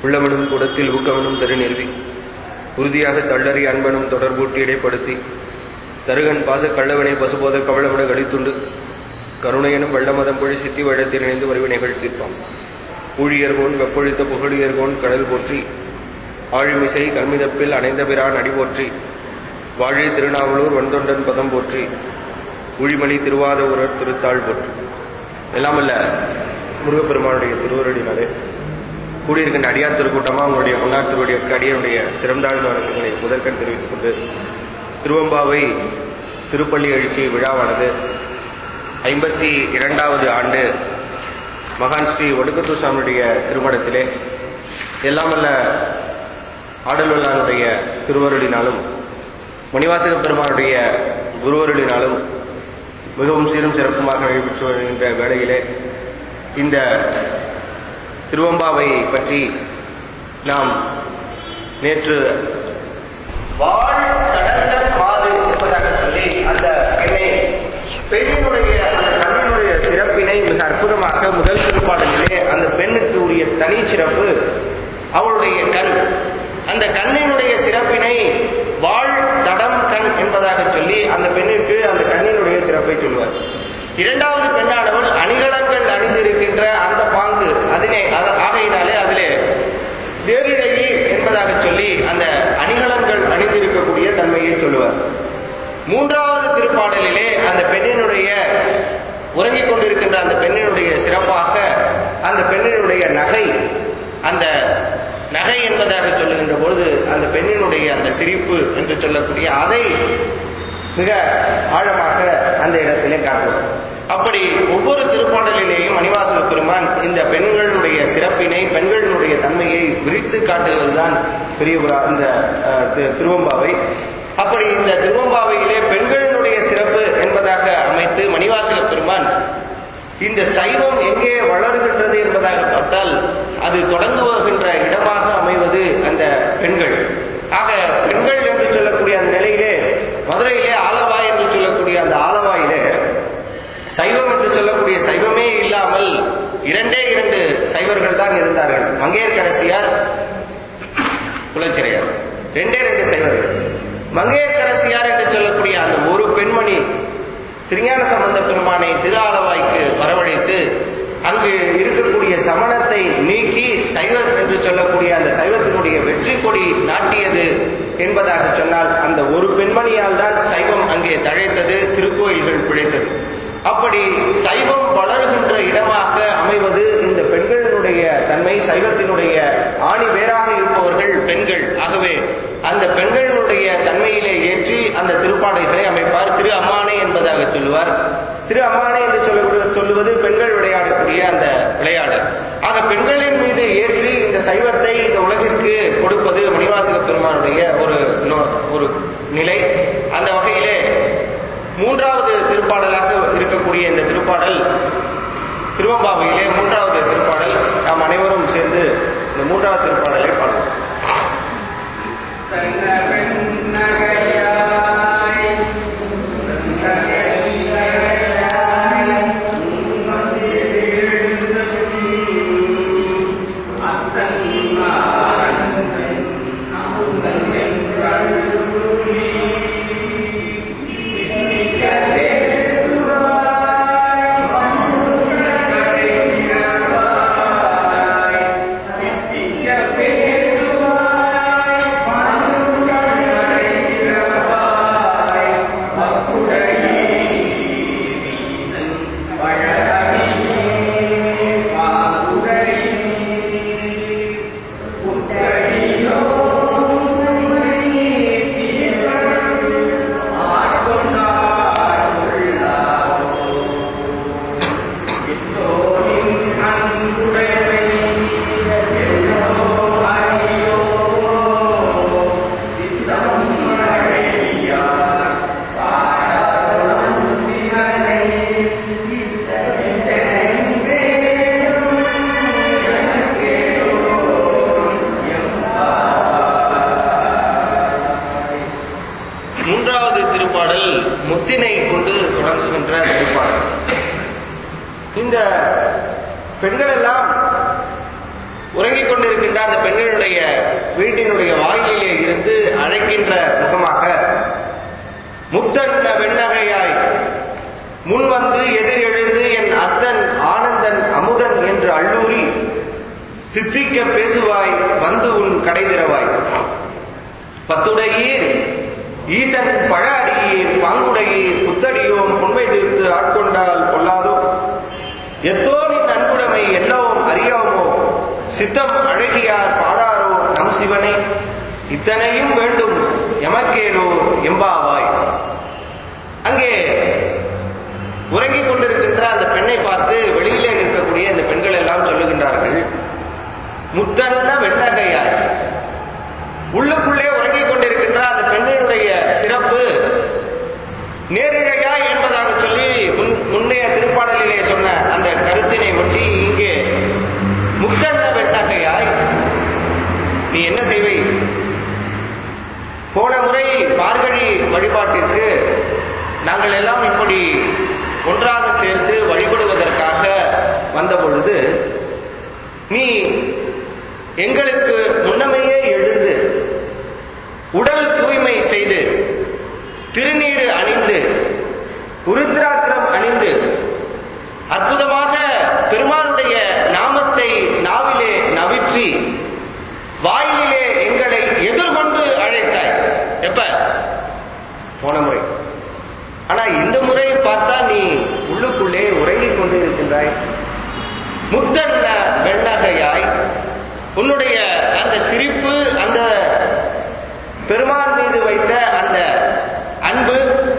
உள்ளமெனும் கூடத்தில் ஊக்கமெனும் தருநிறுவி உறுதியாக தள்ளறி அன்பனும் தொடர்பூட்டி இடைப்படுத்தி தருகன் பாச கள்ளவனை பசுபோத கவளவிட கடித்துண்டு கருணையனும் வெள்ளமதம் பொழி சித்தி வழத்தில் இணைந்து வருவினைகள் தீர்ப்பான் ஊழியர்கோன் வெப்பொழித்த புகழியர்கோன் கடல் போற்றி ஆழிமிசை கல்மிதப்பில் அணைந்த பிரான் அடி போற்றி வாழி திருநாவலூர் வந்தொண்டன் பதம் போற்றி ஊழிமணி திருவாத உரர் திருத்தாள் போற்றி எல்லாம் அல்ல முருகப்பெருமானுடைய திருவருடினாலே கூடியிருக்கின்ற அடியார் திருக்கூட்டமா உங்களுடைய முன்னாள் திருவுடைய அடியனுடைய சிறந்தாழ்ந்த வணக்கங்களை முதற்கண் தெரிவித்துக் கொண்டு திருவம்பாவை திருப்பள்ளி எழுச்சி விழாவானது ஐம்பத்தி இரண்டாவது ஆண்டு மகான் ஸ்ரீ ஒடுக்கத்தூர் சாமியுடைய திருமணத்திலே எல்லாமல்ல ஆடல்வல்லானுடைய திருவருளினாலும் மணிவாசக பெருமானுடைய குருவருளினாலும் மிகவும் சீரும் சிறப்புமாக நடைபெற்று வருகின்ற வேளையிலே இந்த திருவம்பாவை பற்றி நாம் நேற்று வாழ் கடந்த மாது என்பதாக சொல்லி அந்த பெண்ணை பெண்ணினுடைய அந்த கண்ணினுடைய சிறப்பினை மிக அற்புதமாக முதல் திருப்பாடலிலே அந்த பெண்ணுக்கு உரிய தனி சிறப்பு அவளுடைய கண் அந்த கண்ணினுடைய சிறப்பினை வாழ் தடம் கண் என்பதாக சொல்லி அந்த பெண்ணிற்கு அந்த கண்ணினுடைய சிறப்பை சொல்வார் இரண்டாவது பெண்ணானவள் அணிகலன்கள் அணிந்திருக்கின்ற அந்த பாங்கு அதனை ஆகையினாலே அதிலே தேரிடையி என்பதாக சொல்லி அந்த அணிகலன்கள் அணிந்திருக்கக்கூடிய தன்மையை சொல்லுவார் மூன்றாவது திருப்பாடலிலே அந்த பெண்ணினுடைய உறங்கிக் கொண்டிருக்கின்ற அந்த பெண்ணினுடைய சிறப்பாக அந்த பெண்ணினுடைய நகை அந்த நகை என்பதாக சொல்லுகின்ற பொழுது அந்த பெண்ணினுடைய அந்த சிரிப்பு என்று சொல்லக்கூடிய அதை மிக ஆழமாக அந்த இடத்திலே காட்டுவார் அப்படி ஒவ்வொரு திருப்பாடலிலேயும் மணிவாசக பெருமான் இந்த பெண்களுடைய சிறப்பினை பெண்களுடைய தன்மையை விரித்து காட்டுவதுதான் பெரிய இந்த திருவம்பாவை அப்படி இந்த திருவம்பாவையிலே பெண்களுடைய சிறப்பு என்பதாக அமைத்து மணிவாசக பெருமான் இந்த சைவம் எங்கே வளர்கின்றது என்பதாக பார்த்தால் அது தொடங்குகின்ற இடமாக அமைவது அந்த பெண்கள் ஆக பெண்கள் என்று சொல்லக்கூடிய அந்த நிலையிலே மதுரையிலே ஆலவாய் என்று சொல்லக்கூடிய அந்த ஆலவாயிலே சைவம் என்று சொல்லக்கூடிய சைவமே இல்லாமல் இரண்டே இரண்டு சைவர்கள் தான் இருந்தார்கள் மங்கையர்கரசியார் குலச்சிறையார் ரெண்டே ரெண்டு சைவர்கள் மங்கையர்கரசியார் என்று சொல்லக்கூடிய அந்த ஒரு பெண்மணி திருஞான சம்பந்த பெருமானை திரு ஆலவாய்க்கு வரவழைத்து அங்கு இருக்கக்கூடிய சமணத்தை நீக்கி சைவம் என்று சொல்லக்கூடிய அந்த சைவத்தினுடைய வெற்றி கொடி நாட்டியது என்பதாக சொன்னால் அந்த ஒரு பெண்மணியால் தான் சைவம் அங்கே தழைத்தது திருக்கோயில்கள் பிழைத்தது அப்படி சைவம் வளர்கின்ற இடமாக அமைவது இந்த பெண்களினுடைய தன்மை சைவத்தினுடைய ஆணி வேறாக இருப்பவர்கள் பெண்கள் ஆகவே அந்த பெண்களுடைய தன்மையிலே ஏற்றி அந்த திருப்பாடைகளை அமைப்பார் திரு அம்மானே என்பதாக சொல்லுவார் திரு அம்மானே என்று சொல்ல சொல்லுவது பெண்கள் விளையாடக்கூடிய அந்த விளையாடு ஆக பெண்களின் மீது ஏற்றி இந்த சைவத்தை இந்த உலகிற்கு கொடுப்பது மணிவாசக பெருமானுடைய ஒரு ஒரு நிலை அந்த வகையிலே மூன்றாவது திருப்பாடலாக இருக்கக்கூடிய இந்த திருப்பாடல் திருவம்பாவையிலே மூன்றாவது திருப்பாடல் நாம் அனைவரும் சேர்ந்து இந்த மூன்றாவது திருப்பாடலை பாடுவோம் முத்தினை கொண்டு தொடங்குகின்ற திருப்பாடல் இந்த பெண்கள் எல்லாம் உறங்கிக் கொண்டிருக்கின்ற கொண்டிருக்கின்ற அந்த பெண்ணினுடைய வீட்டினுடைய வாயிலே இருந்து அழைக்கின்ற முகமாக முத்தன்ன வெண்ணகையாய் முன் வந்து எதிர் எழுந்து என் அத்தன் ஆனந்தன் அமுதன் என்று அள்ளூரி தித்திக்க பேசுவாய் வந்து உன் கடை திறவாய் பத்துடையீர் ஈசன் பழ அடியீர் பாங்குடையீர் புத்தடியோம் புண்மை தீர்த்து ஆட்கொண்டால் கொள்ளாதோ எத்தோ நின் அன்புடைமை எல்லோவும் அறியாமோ சித்தம் அழகியார் பாடாரோ நம் சிவனே இத்தனையும் வேண்டும் எமக்கேலோ எம்பாவாய் அங்கே உறங்கிக் கொண்டிருக்கின்ற அந்த பெண்ணை பார்த்து வெளியிலே நிற்கக்கூடிய இந்த பெண்கள் எல்லாம் சொல்லுகின்றார்கள் முத்தன்ன வெண்ணகையாய் உள்ளுக்குள்ளே உறங்கிக் கொண்டிருக்கின்ற அந்த பெண்ணினுடைய சிறப்பு நேரிழையாய் என்பதாக சொல்லி முன் முன்னைய திருப்பாடலிலே சொன்ன அந்த கருத்தினை ஒட்டி இங்கே முத்தன்ன வெண்ணகையாய் நீ என்ன செய்வை போன முறை மார்கழி வழிபாட்டிற்கு நாங்கள் எல்லாம் இப்படி ஒன்றாக சேர்ந்து வழிபடுவதற்காக வந்த பொழுது நீ எங்களுக்கு முன்னமையே எழுந்து உடல் தூய்மை செய்து திருநீர் அணிந்து உருத்ராத்திரம் அணிந்து அற்புதமாக பெருமானுடைய நாமத்தை நாவிலே நவிற்றி வாயிலே எங்களை எதிர்கொண்டு அழைத்தாய் எப்ப போன முறை ஆனா இந்த முறை பார்த்தா நீ உள்ளுக்குள்ளே உறங்கிக் கொண்டு இருக்கின்றாய் முத்தன்ன வெண்ணகையாய் உன்னுடைய அந்த சிரிப்பு அந்த பெருமான் மீது வைத்த அந்த அன்பு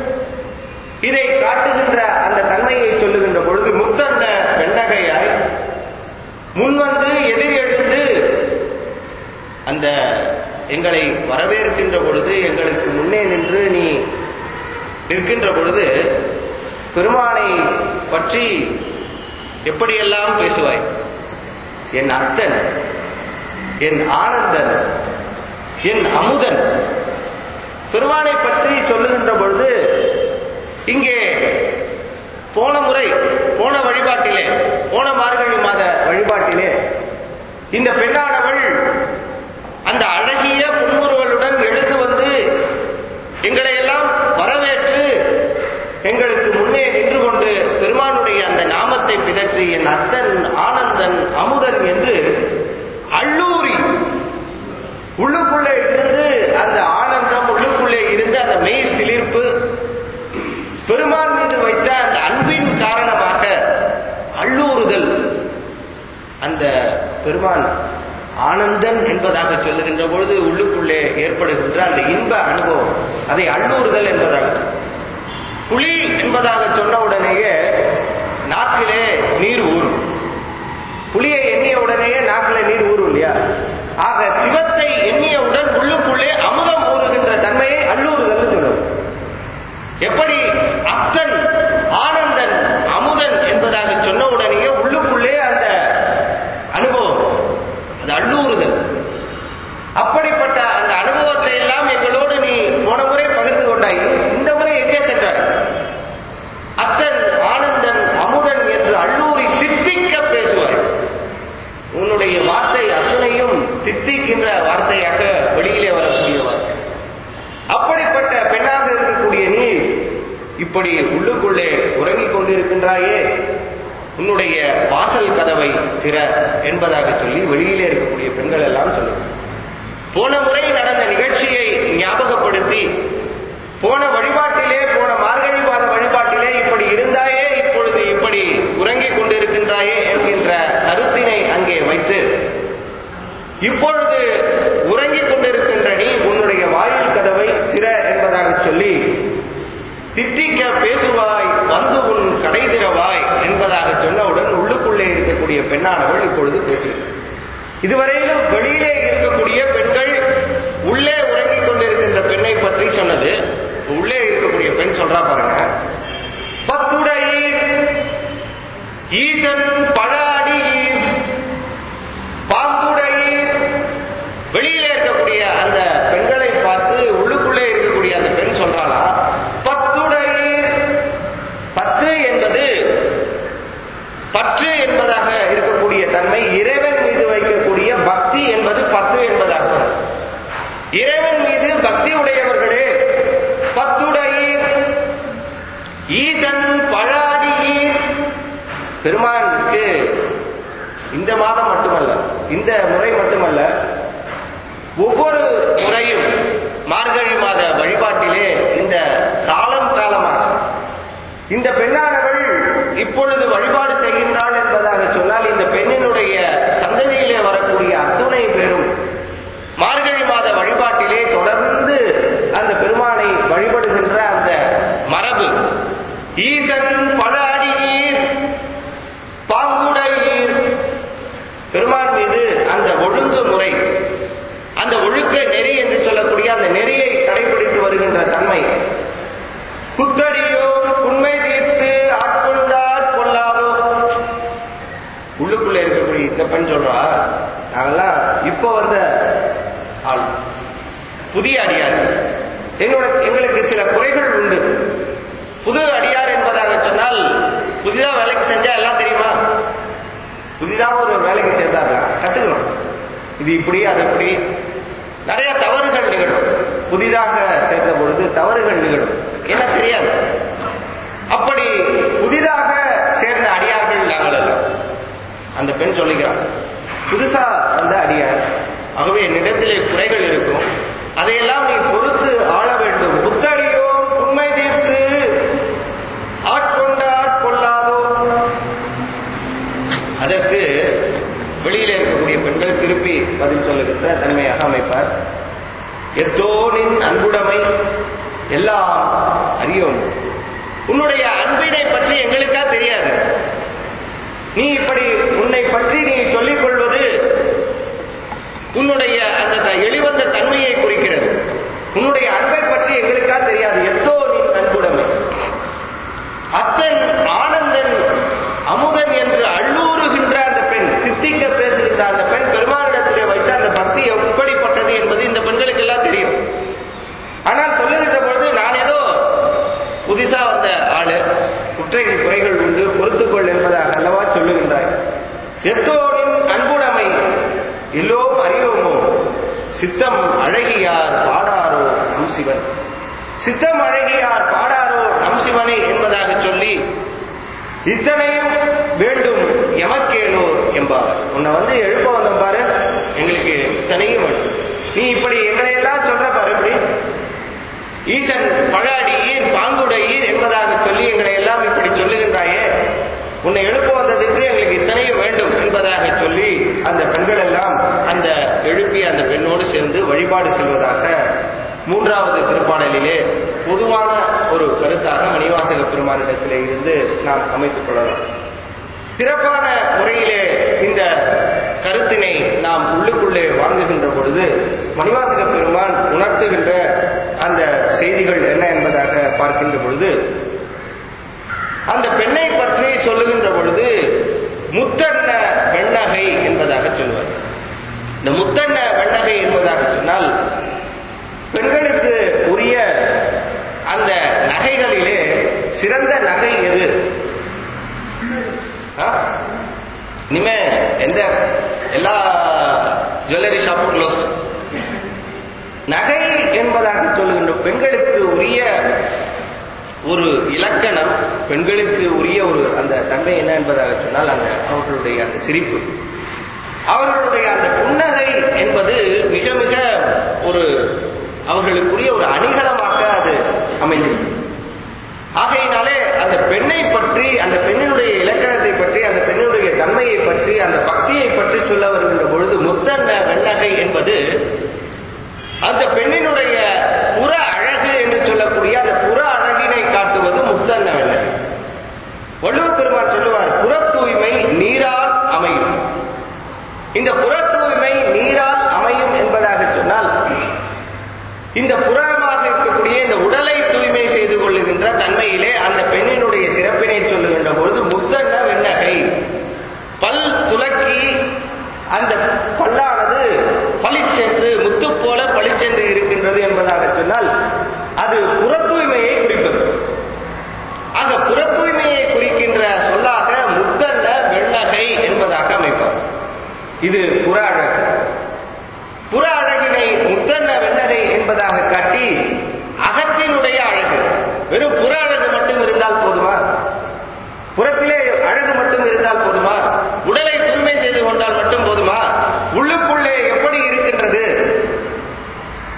இதை காட்டுகின்ற அந்த தன்மையை சொல்லுகின்ற பொழுது முத்தன்ன வெண்ணகையாய் முன்வந்து எதிர் எழுந்து அந்த எங்களை வரவேற்கின்ற பொழுது எங்களுக்கு முன்னே நின்று நீ நிற்கின்ற பொழுது பெருமானை பற்றி எப்படியெல்லாம் பேசுவாய் என் அத்தன் என் ஆனந்தன் என் அமுதன் பெருமானை பற்றி சொல்லுகின்ற பொழுது இங்கே போன முறை போன வழிபாட்டிலே போன மார்கழி மாத வழிபாட்டிலே இந்த பெண்ணானவள் அந்த அழகிய புன்முறுவலுடன் எழுந்து வந்து எங்களை எல்லாம் வரவேற்று எங்களுக்கு முன்னே நின்று கொண்டு பெருமானுடைய அந்த நாமத்தை பிதற்றி என் அத்தன் ஆனந்தன் அமுதன் என்று அள்ளூரி உள்ளுக்குள்ளே இருந்து அந்த ஆனந்தம் உள்ளுக்குள்ளே இருந்து அந்த மெய் சிலிர்ப்பு பெருமான் மீது வைத்த அந்த அன்பின் காரணமாக அள்ளூறுதல் அந்த பெருமான் ஆனந்தன் என்பதாக சொல்லுகின்ற பொழுது உள்ளுக்குள்ளே ஏற்படுகின்ற அந்த இன்ப அனுபவம் அதை அள்ளூறுதல் என்பதாக புலி என்பதாக சொன்ன உடனேயே நாக்கிலே நீர் ஊறும் புலியை எண்ணிய உடனேயே நாக்கில நீர் ஊறும் இல்லையா ஆக சிவத்தை எண்ணியவுடன் உள்ளுக்குள்ளே அமுதம் ஊறுகின்ற தன்மையை அள்ளூறுதல் சொல்லுவோம் எப்படி அத்தன் ஆனந்தன் அமுதன் என்பதாக சொன்ன உடனேயே உள்ளுக்குள்ளே அந்த அனுபவம் அது அள்ளூறுதல் அப்படிப்பட்ட அந்த அனுபவத்தை எல்லாம் எங்களோடு நீ போன முறை பகிர்ந்து கொண்டாய் இந்த முறை எங்கே சென்றாய் அத்தன் ஆனந்தன் அமுதன் என்று அள்ளூரி தித்திக்க பேசுவாய் உன்னுடைய வார்த்தை அத்தனையும் தித்திக்கின்ற வார்த்தையாக வெளியிலே வரக்கூடிய வார்த்தை அப்படிப்பட்ட பெண்ணாக இருக்கக்கூடிய நீ இப்படி உள்ளுக்குள்ளே உறங்கிக் கொண்டிருக்கின்றாயே உன்னுடைய வாசல் கதவை திற என்பதாக சொல்லி வெளியிலே இருக்கக்கூடிய பெண்கள் எல்லாம் சொல்லுங்க போன முறை நடந்த நிகழ்ச்சியை ஞாபகப்படுத்தி போன வழிபாட்டிலே போன மார்கழி மாத வழிபாட்டிலே இப்படி இருந்தாயே இப்பொழுது இப்படி உறங்கிக் கொண்டிருக்கின்றாயே என்கின்ற கருத்தினை அங்கே வைத்து இப்பொழுது உறங்கிக் கொண்டிருக்கின்ற நீ உன்னுடைய வாயில் கதவை திற என்பதாக சொல்லி தித்திக்க பேசுவாய் வந்து உன் கடை திறவாய் என்பதாக சொன்னவுடன் உள்ளுக்குள்ளே இருக்கக்கூடிய பெண்ணானவள் இப்பொழுது பேசுகிறார் இதுவரையிலும் வெளியிலே இருக்கக்கூடிய பெண்கள் உள்ளே உறங்கிக் கொண்டிருக்கின்ற பெண்ணை பற்றி சொன்னது உள்ளே இருக்கக்கூடிய பெண் சொல்றா பாருங்க பத்துடையீர் ஈசன் பழ அடியீர் பாம்புடையீர் வெளியிலே இருக்கக்கூடிய அந்த பெண்களை பார்த்து உள்ளுக்குள்ளே இருக்கக்கூடிய அந்த பெண் சொல்றாளா பத்துடையீர் பத்து என்பது பற்று என்பதாக இருக்கக்கூடிய தன்மை இறைவன் மீது வைக்கக்கூடிய பக்தி என்பது பெருமானுக்கு இந்த மாதம் மட்டுமல்ல இந்த முறை மட்டுமல்ல ஒவ்வொரு முறையும் மார்கழி மாத வழிபாட்டிலே இந்த காலம் காலமாக இந்த பெண்ணானவள் இப்பொழுது வழிபாடு செய்கின்றாள் என்பதாக சொன்னால் இந்த பெண்ணினுடைய சந்ததியிலே வரக்கூடிய அத்துணை பேரும் மார்கழி மாத வழிபாட்டிலே தொடர்ந்து அந்த பெருமானை வழிபடுகின்ற அந்த மரபு ஈசன் பல அடியீர் பாங்குடையீர் பெருமான் மீது அந்த ஒழுங்கு முறை அந்த ஒழுக்க நெறி என்று சொல்லக்கூடிய அந்த நெறியை கடைபிடித்து வருகின்ற தன்மை குத்தடியோ உண்மை தீர்த்து ஆட்கொண்டார் கொள்ளாதோ உள்ளுக்குள்ள இருக்கக்கூடிய இந்த பெண் சொல்றா நாங்கெல்லாம் இப்போ வந்த ஆள் புதிய அடியார் என்னோட எங்களுக்கு சில குறைகள் உண்டு புது அடியார் என்பதாக சொன்னால் புதிதா வேலைக்கு செஞ்சா எல்லாம் தெரியுமா புதிதா ஒரு வேலைக்கு சேர்ந்தாருல கத்துக்கணும் இது இப்படி அது இப்படி நிறைய தவறுகள் நிகழும் புதிதாக சேர்ந்த பொழுது தவறுகள் நிகழும் என்ன தெரியாது அப்படி புதிதாக சேர்ந்த அடியார்கள் நாங்கள் எல்லாம் அந்த பெண் சொல்லுகிறார் புதுசா வந்த அடியார் ஆகவே என்னிடத்திலே குறைகள் இருக்கும் அதையெல்லாம் நீ பொறுத்து ஆள வேண்டும் புத்தடியோ உண்மை தீர்த்து ஆட்கொண்ட ஆட்கொள்ளாதோ அதற்கு வெளியில இருக்கக்கூடிய பெண்கள் திருப்பி பதில் சொல்லுகின்ற தன்மையாக அமைப்பார் எத்தோனின் அன்புடைமை எல்லாம் அறியோம் உன்னுடைய அன்பினை பற்றி எங்களுக்கா தெரியாது நீ இப்படி உன்னை பற்றி நீ சொல்லிக் கொள்வது உன்னுடைய அந்த த- எளிவந்த தன்மையை குறிக்கிறது உன்னுடைய அன்பை பற்றி எங்களுக்கா தெரியாது எத்தோ நீ அன்புடைமை அத்தன் ஆனந்தன் அமுதன் என்று அள்ளூறுகின்ற அந்த பெண் சித்திக்க பேசுகின்ற அந்த பெண் பெருமானிடத்திலே வைத்த அந்த பக்தி எப்படிப்பட்டது என்பது இந்த பெண்களுக்கு எல்லாம் தெரியும் ஆனால் சொல்லுகின்ற பொழுது நான் ஏதோ புதுசா வந்த ஆளு குற்றைகள் குறைகள் உண்டு பொறுத்துக்கொள் என்பதாக அல்லவா சொல்லுகின்றாய் எத்தோனின் அன்புடைமை எல்லோரும் அறியோமோ சித்தம் அழகியார் பாடாரோ நம் சிவன் சித்தம் அழகியார் பாடாரோ நம் சிவனை என்பதாக சொல்லி இத்தனையும் வேண்டும் எமக்கேலோ என்பார் உன்னை வந்து எழுப்ப வந்தோம் பாரு எங்களுக்கு இத்தனையும் வேண்டும் நீ இப்படி எங்களை எல்லாம் சொல்ற பாரு இப்படி ஈசன் பழாடியீர் பாங்குடையீர் என்பதாக சொல்லி எங்களை எல்லாம் இப்படி சொல்லுகின்றாயே உன்னை எழுப்ப வந்ததுக்கு எங்களுக்கு இத்தனையும் வேண்டும் என்பதாக சொல்லி அந்த பெண்கள் எல்லாம் அந்த எழுப்பிய அந்த பெண்ணோடு சேர்ந்து வழிபாடு செல்வதாக மூன்றாவது திருப்பாடலிலே பொதுவான ஒரு கருத்தாக மணிவாசக பெருமானிடத்திலே இருந்து நாம் அமைத்துக் கொள்ளலாம் சிறப்பான முறையிலே இந்த கருத்தினை நாம் உள்ளுக்குள்ளே வாங்குகின்ற பொழுது மணிவாசக பெருமான் உணர்த்துகின்ற அந்த செய்திகள் என்ன என்பதாக பார்க்கின்ற பொழுது அந்த பெண்ணை பற்றி சொல்லுகின்ற பொழுது முத்தன்ன வெண்ணகை என்பதாக சொல்வார் இந்த முத்தன்ன வெண்ணகை என்பதாக சொன்னால் பெண்களுக்கு உரிய அந்த நகைகளிலே சிறந்த நகை எது ஆ? இனிமே எந்த எல்லா ஜுவல்லரி ஷாப்பும் க்ளோஸ்ட் நகை என்பதாக சொல்லுகின்ற பெண்களுக்கு உரிய ஒரு இலக்கணம் பெண்களுக்கு உரிய ஒரு அந்த தன்மை என்ன என்பதாக சொன்னால் அந்த அவர்களுடைய அந்த சிரிப்பு அவர்களுடைய அந்த புன்னகை என்பது மிக மிக ஒரு அவர்களுக்குரிய ஒரு அணிகலமாக அது அமைந்திருக்கு ஆகையினாலே அந்த பெண்ணை பற்றி அந்த பெண்ணினுடைய இலக்கணத்தை பற்றி அந்த பெண்ணினுடைய தன்மையை பற்றி அந்த பக்தியை பற்றி சொல்ல வருகின்ற பொழுது முத்தன்ன வெண்ணகை என்பது அந்த பெண்ணினுடைய புற அழகு என்று சொல்லக்கூடிய அந்த புற அழகினை காட்டுவது முத்தன்ன வெண்ணகை வள்ளுவ பெருமான் சொல்லுவார் புற தூய்மை நீரால் அமையும் இந்த புற தூய்மை நீரால் அமையும் என்பதாக சொன்னால் இந்த புறமாக இருக்கக்கூடிய இந்த உடலை தூய்மை செய்து கொள்ளுகின்ற தன்மையிலே அந்த பெண்ணினுடைய சிறப்பினை சொல்லுகின்ற பொழுது முத்தன்ன வெண்ணகை பல் துலக்கி அந்த பல்லானது பளிச்சென்று முத்து போல பளிச்சென்று இருக்கின்றது என்பதாக சொன்னால் அது புற தூய்மையை குறிப்பது ஆக புற தூய்மையை குறிக்கின்ற சொல்லாக முத்தன்ன வெண்ணகை என்பதாக அமைப்பார் இது புற அழகு புற அழகினை முத்தன்ன வெண்ணகை என்பதாக காட்டி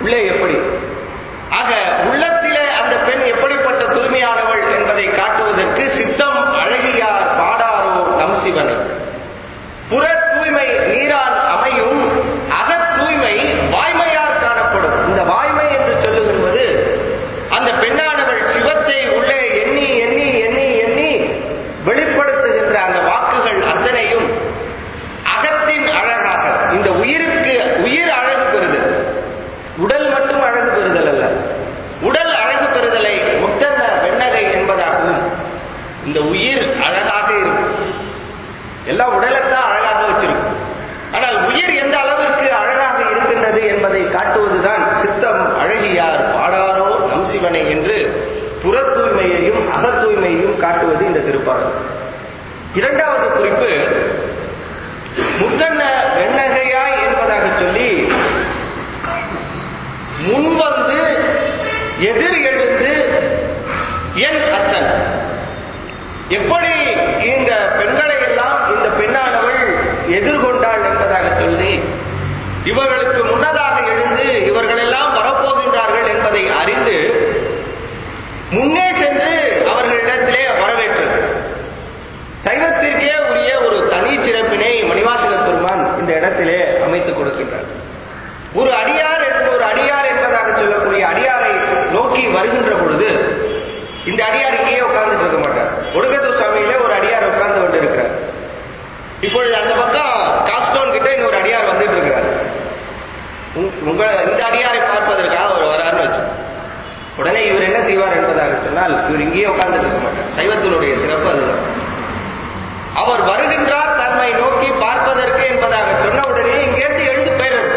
உள்ளே எப்படி ஆக உள்ளத்திலே அந்த பெண் எப்படிப்பட்ட தூய்மையானவள் என்பதை காட்டுவதற்கு சித்தம் அழகியார் பாடாரோ நம் சிவனை புற தூய்மை நீரால் அமையும் அகத் தூய்மை வாய்மையார் காணப்படும் இந்த வாய்மை என்று சொல்லுகிறது அந்த பெண்ணானவள் சிவத்தை உள்ளே எண்ணி எண்ணி எண்ணி எண்ணி வெளிப்படுத்துகின்ற அந்த வாக்குகள் அத்தனையும் அகத்தின் அழகாக இந்த உயிருக்கு உயிர் அழகு பெறுதல் உடல் மட்டும் அழகு பெறுதல் அல்ல உடல் அழகு பெறுதலை முத்தன்ன வெண்ணகை என்பதாகவும் இந்த உயிர் அழகாக இருக்கும் எல்லாம் உடலைத்தான் அழகாக வச்சிருக்கும் ஆனால் உயிர் எந்த அளவிற்கு அழகாக இருக்கின்றது என்பதை காட்டுவதுதான் சித்தம் அழகியார் பாடாரோ நம் சிவனை என்று புற தூய்மையையும் அக தூய்மையையும் காட்டுவது இந்த திருப்பாடல் இரண்டாவது குறிப்பு முத்தன்ன வெண்ணகையாய் என்பதாக சொல்லி முன்வந்து எதிர் எழுந்து என் அத்தன் எப்படி இந்த பெண்களை எல்லாம் இந்த பெண்ணானவள் எதிர்கொண்டாள் என்பதாக சொல்லி இவர்களுக்கு முன்னதாக எழுந்து இவர்களெல்லாம் வரப்போகின்றார்கள் என்பதை அறிந்து முன்னே சென்று அவர்களிடத்திலே வரவேற்றது சைவத்திற்கே உரிய ஒரு தனி சிறப்பினை மணிவாசக பெருமான் இந்த இடத்திலே அமைத்துக் கொடுக்கின்றார் ஒரு அடியார் என்று ஒரு அடியார் என்பதாக சொல்லக்கூடிய அடியாரை நோக்கி வருகின்ற பொழுது இந்த அடியார் இங்கேயே உட்கார்ந்துட்டு இருக்க மாட்டார் ஒடுக்கத்து சுவாமியிலே ஒரு அடியார் உட்கார்ந்து கொண்டு இருக்கிறார் இப்பொழுது அந்த பக்கம் காஸ்டோன் கிட்ட இன்னொரு அடியார் வந்துட்டு இருக்கிறார் உங்க- உங்க இந்த அடியாரை பார்ப்பதற்காக அவர் வராருன்னு வச்சு உடனே இவர் என்ன செய்வார் என்பதாக சொன்னால் இவர் இங்கேயே உட்கார்ந்துட்டு இருக்க மாட்டார் சைவத்தினுடைய சிறப்பு அதுதான் அவர் வருகின்றார் தன்னை நோக்கி பார்ப்பதற்கு என்பதாக சொன்ன உடனே இங்கேருந்து எழுந்து போயிடுறது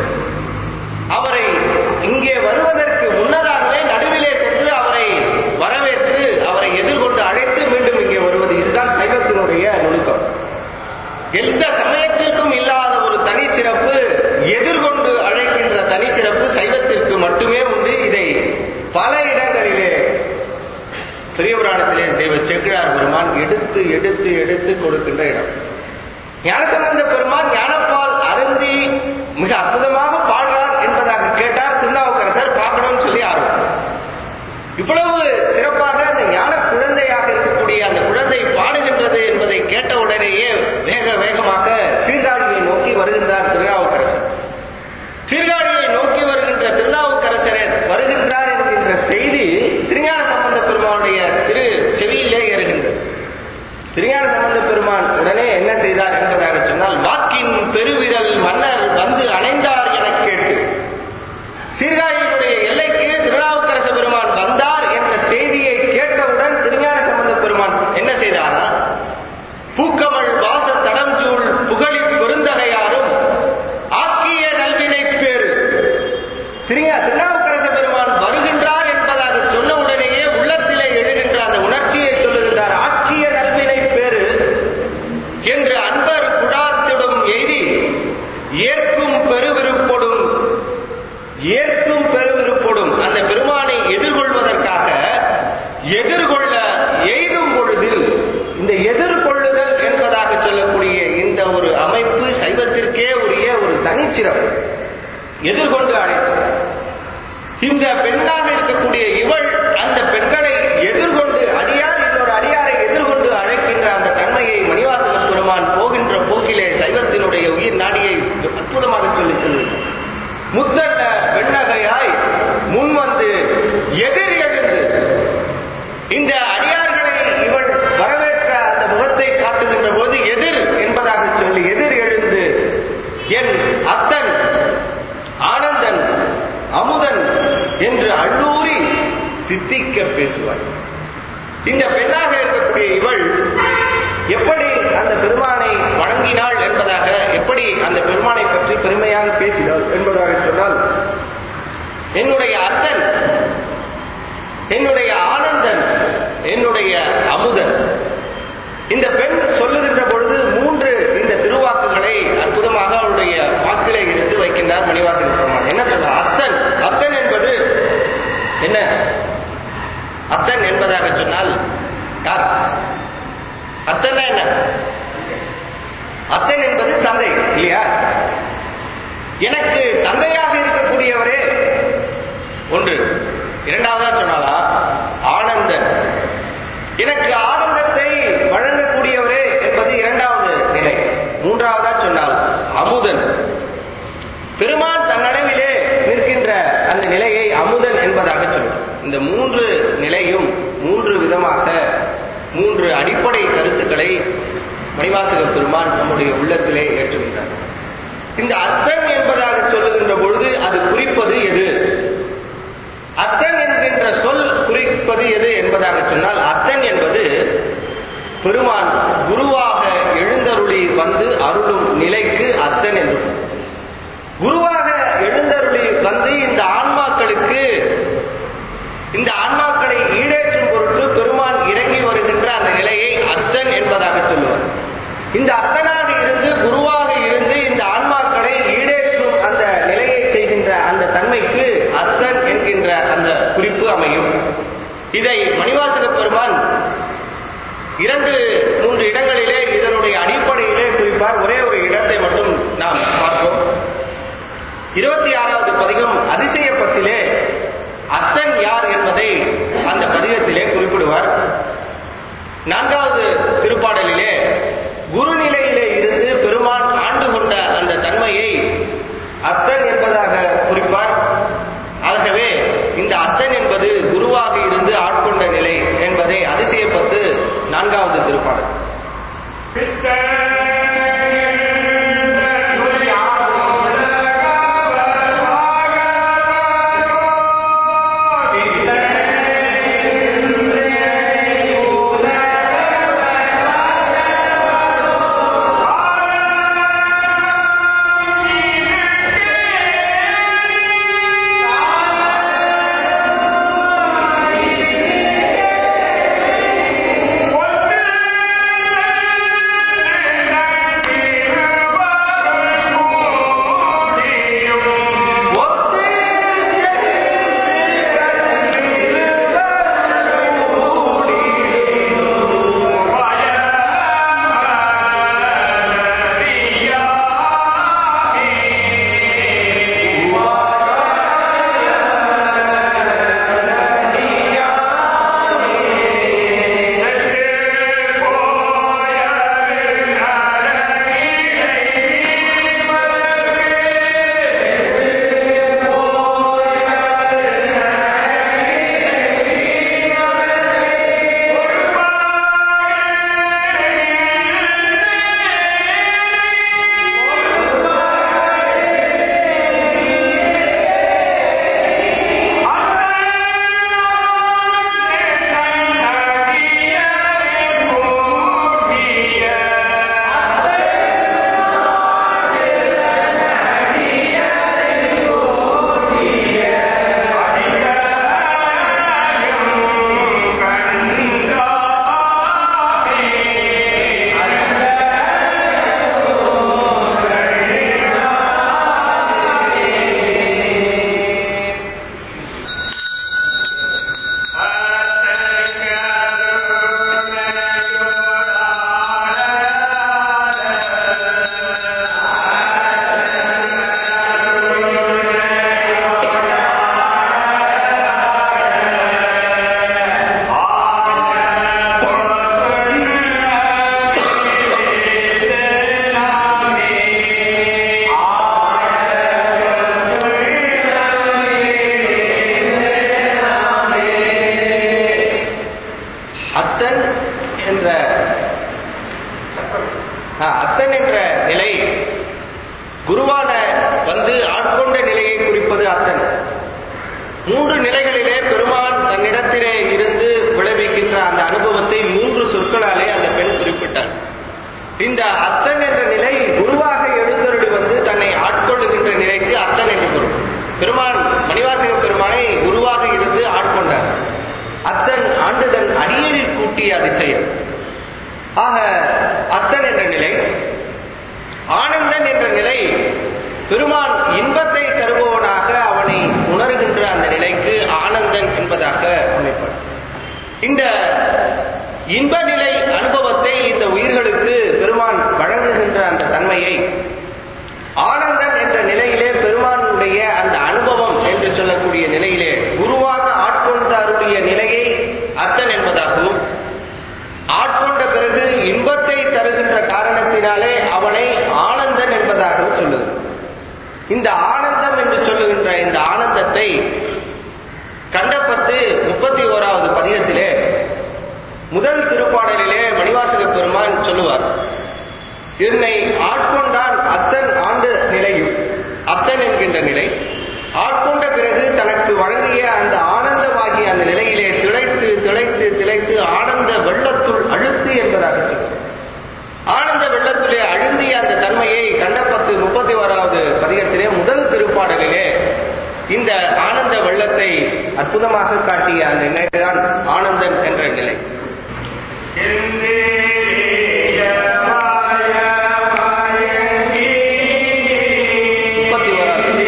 அவரை இங்கே வருவதற்கு முன்னதாகவே நடுவிலே சென்று அவரை வரவேற்று அவரை எதிர்கொண்டு அழைத்து மீண்டும் இங்கே வருவது இதுதான் சைவத்தினுடைய நுணுக்கம் எந்த சமயத்திற்கும் இல்லாத ஒரு தனிச்சிறப்பு எதிர்கொண்டு அழைக்கின்ற தனிச்சிறப்பு சைவத்திற்கு மட்டுமே உண்டு இதை பல இடங்களிலே பெரிய புராணத்திலே தெய்வ செக்கிழார் பெருமான் எடுத்து எடுத்து எடுத்து கொடுக்கின்ற இடம் ஞானசம்பந்த பெருமான் ஞானப்பால் அருந்தி மிக அற்புதமாக பாடுறார் என்பதாக கேட்டார் திருநாவுக்கரசர் பார்க்கணும்னு சொல்லி ஆர்வம் இவ்வளவு சிறப்பாக அந்த ஞான குழந்தையாக இருக்கக்கூடிய அந்த குழந்தை பாடுகின்றது என்பதை கேட்ட உடனேயே வேக வேகமாக சீர்காழியை நோக்கி வருகின்றார் திருநாவுக்கரசர் சீர்காழியை நோக்கி வருகின்ற திருநாவுக்கரசரே வருகின்றார் என்கின்ற செய்தி திருஞான சம்பந்த பெருமானுடைய திரு செவியிலே ஏறுகின்றது திருஞான சம்பந்த பெருமான் உடனே என்ன செய்தார் என்பதாக சொன்னால் வாக்கின் பெருவிரல் மன்னர் வந்து அணைந்தார் எனக் கேட்டு சீர்காழியினுடைய எல்லைக்கு திருநாவுக்கரச பெருமான் வந்தார் என்ற செய்தியை கேட்டவுடன் திருஞான சம்பந்த பெருமான் என்ன செய்தாரா பூக்கமள் வாச தடம்சூழ் புகழி பெருந்தகையாரும் ஆக்கிய நல்வினை பேரு திருஞா திருநாவுக்கரச பெருமான் வருகின்றார் என்பதாக சொன்ன உடனேயே உள்ளத்திலே எழுகின்ற அந்த உணர்ச்சியை சொல்லுகின்றார் ஆக்கிய நல்வினை பேரு என்று அன்பர் குடாத்திடும் எய்தி ஏற்கும் பெருவிருப்பொடும் ஏற்கும் பெருவிருப்பொடும் அந்த பெருமானை எதிர்கொள்வதற்காக எதிர்கொள்ள எய்தும் பொழுதில் இந்த எதிர்கொள்ளுதல் என்பதாக சொல்லக்கூடிய இந்த ஒரு அமைப்பு சைவத்திற்கே உரிய ஒரு தனிச்சிறப்பு எதிர்கொண்டு அழைத்தது இந்த பெண்ணாக இருக்கக்கூடிய இவள் அந்த பெண்களை எதிர்கொண்டு அடியார் இன்னொரு அடியாரை எதிர்கொண்டு அழைக்கின்ற அந்த தன்மையை மணிவாசக பெருமான் போகின்ற போக்கிலே சைவத்தினுடைய உயிர் நாடியை அற்புதமாக சொல்லி சொல்லுகிறார் முத்தட்ட வெண்ணகையாய் முன் வந்து எதிர் எழுந்து இந்த அடியார்களை இவள் வரவேற்ற அந்த முகத்தை காட்டுகின்ற போது எதிர் என்பதாக சொல்லி எதிர் எழுந்து என் அத்தன் ஆனந்தன் அமுதன் என்று அள்ளூரி தித்திக்க பேசுவார் இந்த பெண்ணாக இருக்கக்கூடிய இவள் எப்படி அந்த பெருமானை வணங்கினாள் என்பதாக எப்படி அந்த பெருமானை பற்றி பெருமையாக பேசினாள் என்பதாக சொன்னால் என்னுடைய அத்தன் என்னுடைய ஆனந்தன் என்னுடைய அமுதன் இந்த பெண் சொல்லுகின்ற பொழுது மூன்று இந்த திருவாக்குகளை அற்புதமாக அவருடைய வாக்கிலே எடுத்து வைக்கின்றார் மணிவாசக பெருமான் என்ன சொல்றார் அத்தன் அத்தன் என்பது என்ன அத்தன் என்பதாக சொன்னால் யார் அத்தன் என்ன அத்தன் என்பது தந்தை இல்லையா எனக்கு தந்தையாக இருக்கக்கூடியவரே ஒன்று இரண்டாவதா சொன்னாலா ஆனந்தன் எனக்கு ஆனந்தத்தை வழங்கக்கூடியவரே என்பது இரண்டாவது நிலை மூன்றாவதா சொன்னால் அமுதன் பெருமான் தன்னளவிலே நிற்கின்ற அந்த நிலையை அமுதன் என்பதாக சொல்லும் இந்த மூன்று நிலையும் மூன்று விதமாக மூன்று அடிப்படை கருத்துக்களை மணிவாசக பெருமான் நம்முடைய உள்ளத்திலே ஏற்றுகின்றார் இந்த அத்தன் என்பதாக சொல்லுகின்ற பொழுது அது குறிப்பது எது அத்தன் என்கின்ற சொல் குறிப்பது எது என்பதாக சொன்னால் அத்தன் என்பது பெருமான் குருவாக எழுந்தருளி வந்து அருளும் நிலைக்கு அத்தன் என்று பொருள். குருவாக எழுந்தருளி வந்து இந்த ஆன்மாக்களுக்கு இந்த ஆன்மாக்களை ஈடேற்றும் பொருட்டு பெருமான் இறங்கி வருகின்ற அந்த நிலையை அத்தன் என்பதாக சொல்லுவார் இந்த அத்தனாக இருந்து குருவாக இருந்து இந்த ஆன்மாக்களை ஈடேற்றும் அந்த நிலையை செய்கின்ற அந்த தன்மைக்கு அத்தன் என்கின்ற அந்த குறிப்பு அமையும் இதை மணிவாசக பெருமான் இரண்டு மூன்று இடங்களிலே இதனுடைய அடிப்படையிலே குறிப்பார் ஒரே ஒரு இடத்தை மட்டும் நாம் பார்ப்போம் இருபத்தி ஆறாவது பதிகம் அதிசய பத்திலே அத்தன் யார் என்பதை அந்த பதிகத்திலே குறிப்பிடுவார் நான்காவது திருப்பாடலிலே குருநிலையிலே இருந்து பெருமான் ஆண்டு கொண்ட அந்த தன்மையை அத்தன் என்பதாக குறிப்பார் ஆகவே இந்த அத்தன் என்பது குருவாக இருந்து ஆட்கொண்ட நிலை என்பதை அதிசயப்பத்து நான்காவது திருப்பாடல் அத்தன் என்ற ஆ, அத்தன் என்ற நிலை குருவான வந்து ஆட்கொண்ட நிலையை குறிப்பது அத்தன் மூன்று நிலைகளிலே பெருமான் தன்னிடத்திலே இருந்து விளைவிக்கின்ற அந்த அனுபவத்தை மூன்று சொற்களாலே அந்த பெண் குறிப்பிட்டார் இந்த அத்தன் என்ற நிலை குருவாக எழுந்தருளி வந்து தன்னை ஆட்கொள்ளுகின்ற நிலைக்கு அத்தன் என்று பொருள் பெருமான் மணிவாசக பெருமானை குருவாக இருந்து ஆட்கொண்டார் அத்தன் ஆண்டுதன் அடியேறில் கூட்டிய அதிசயம் ஆக அத்தன் என்ற நிலை ஆனந்தன் என்ற நிலை பெருமான் இன்பத்தை தருபவனாக அவனை உணர்கின்ற அந்த நிலைக்கு ஆனந்தன் என்பதாக அமைப்பார் இந்த இன்ப நிலை அனுபவத்தை இந்த உயிர்களுக்கு பெருமான் வழங்குகின்ற அந்த தன்மையை ஆனந்தன் என்ற நிலையிலே பெருமானுடைய அந்த அனுபவம் என்று சொல்லக்கூடிய நிலையிலே ஆனந்தம் என்று சொல்லுகின்ற இந்த ஆனந்தத்தை கண்டப்பத்து முப்பத்தி ஓராவது பதிகத்திலே முதல் திருப்பாடலிலே மணிவாசக பெருமான் சொல்லுவார் என்னை ஆட்கொண்டான் அத்தன் ஆண்டு நிலையும் அத்தன் என்கின்ற நிலை ஆட்கொண்ட பிறகு தனக்கு வழங்கிய அந்த ஆனந்தமாகிய அந்த நிலையிலே திளைத்து திளைத்து திளைத்து ஆனந்த வெள்ளத்துள் அழுத்து என்பதாக சொல்லுவார் ஆனந்த வெள்ளத்திலே அழுந்திய அந்த தன்மையை கண்டப்பத்து முப்பத்தி ஓராவது பதிகத்திலே முதல் திருப்பாடலிலே இந்த ஆனந்த வெள்ளத்தை அற்புதமாக காட்டிய அந்த நிலைதான் ஆனந்தன் என்ற நிலை முப்பத்தி ஓராவது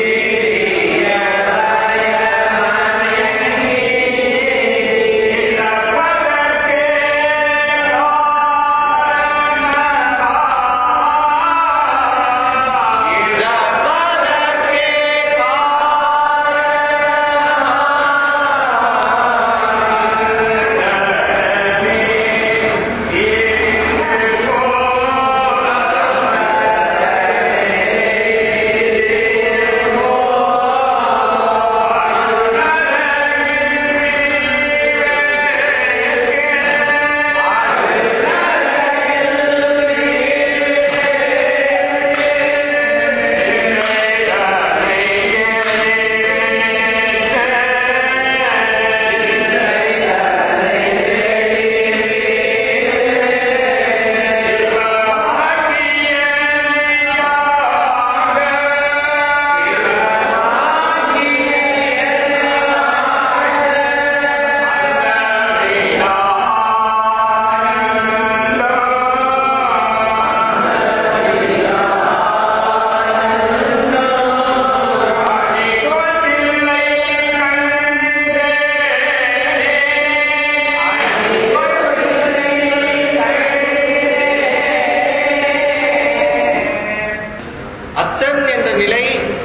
அத்தன் என்ற நிலை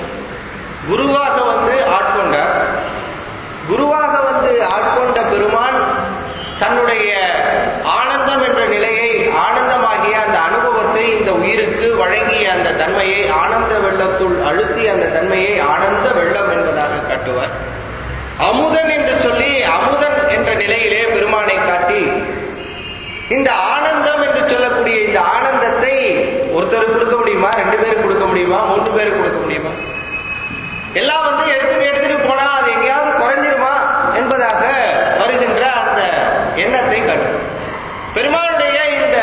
குருவாக வந்து ஆட்கொண்டார் குருவாக வந்து ஆட்கொண்ட பெருமான் தன்னுடைய ஆனந்தம் என்ற நிலையை ஆனந்தமாகிய அந்த அனுபவத்தை இந்த உயிருக்கு வழங்கிய அந்த தன்மையை ஆனந்த வெள்ளத்துள் அழுத்திய அந்த தன்மையை ஆனந்த வெள்ளம் என்பதாக காட்டுவார் அமுதன் என்று சொல்லி அமுதன் என்ற நிலையிலே பெருமானை காட்டி இந்த ஆனந்தம் என்று சொல்லக்கூடிய இந்த ஆனந்தத்தை ஒருத்தருக்கு கொடுக்க முடியுமா ரெண்டு பேருக்கு கொடுக்க முடியுமா மூன்று பேருக்கு கொடுக்க முடியுமா எல்லாம் வந்து எடுத்துட்டு எடுத்துட்டு போனா அது எங்கேயாவது குறைஞ்சிருமா என்பதாக வருகின்ற அந்த எண்ணத்தை காட்டும் பெருமானுடைய இந்த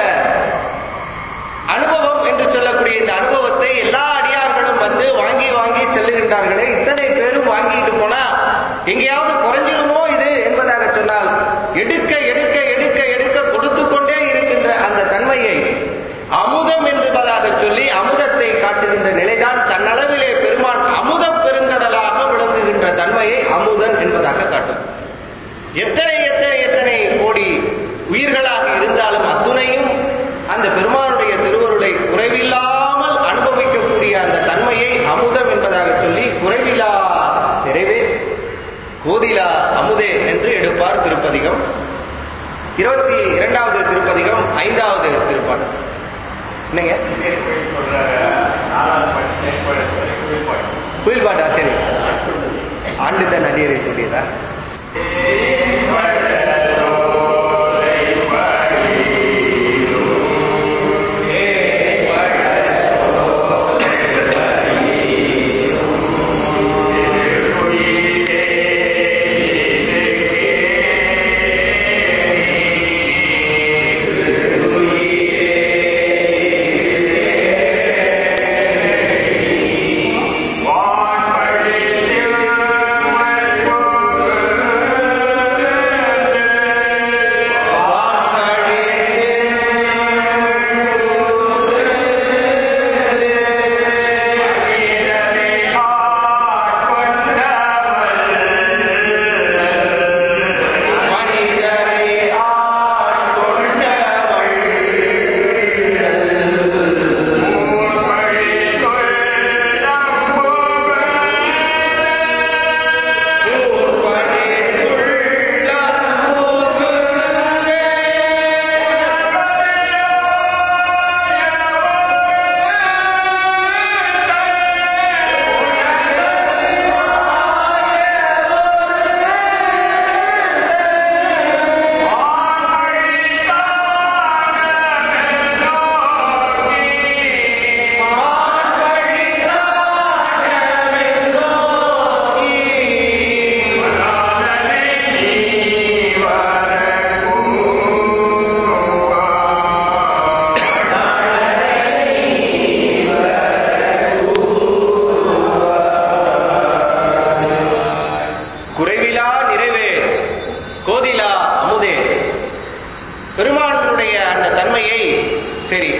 அனுபவம் என்று சொல்லக்கூடிய இந்த அனுபவத்தை எல்லா அடியார்களும் வந்து வாங்கி வாங்கி செல்லுகின்றார்களே இத்தனை பேரும் வாங்கிட்டு போனா எங்கேயாவது குறைஞ்சிருமோ இது என்பதாக சொன்னால் எடுக்க எடுக்க எடுக்க எடுக்க கொடுத்து கொண்டே இருக்கின்ற அந்த தன்மையை அமுதம் என்பதாக சொல்லி அமுதத்தை காட்டுகின்ற நிலைதான் தன்னளவிலே பெருமான் அமுத பெருங்கடலாக விளங்குகின்ற தன்மையை அமுதன் என்பதாக காட்டும் எத்தனை எத்தனை எத்தனை கோடி உயிர்களாக இருந்தாலும் அத்துணையும் அந்த பெருமானுடைய திருவருளை குறைவில்லாமல் அனுபவிக்கக்கூடிய அந்த தன்மையை அமுதம் என்பதாக சொல்லி குறைவிலா நிறைவே கோதிலா அமுதே என்று எடுப்பார் திருப்பதிகம் இருபத்தி இரண்டாவது திருப்பதிகம் ஐந்தாவது திருப்பாடல் என்னங்க குயில் பாட்டா சரி ஆண்டு தான் நடிகரை கூடியதா வான்பழித்தில் மற்போகு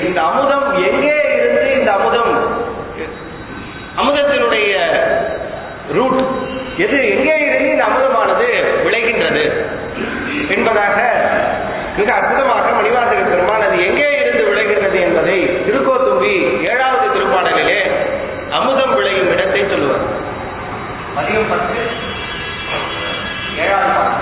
இந்த அமுதம் எங்கே இருந்து இந்த அமுதம் அமுதத்தினுடைய ரூட் எது எங்கே இருந்து இந்த அமுதமானது விளைகின்றது என்பதாக மிக அற்புதமாக மணிவாசக பெருமான் அது எங்கே இருந்து விளைகின்றது என்பதை திருக்கோத்தும்பி ஏழாவது திருப்பாடலிலே அமுதம் விளையும் இடத்தை சொல்லுவார் அதிகம் பத்து ஏழாவது பாடல்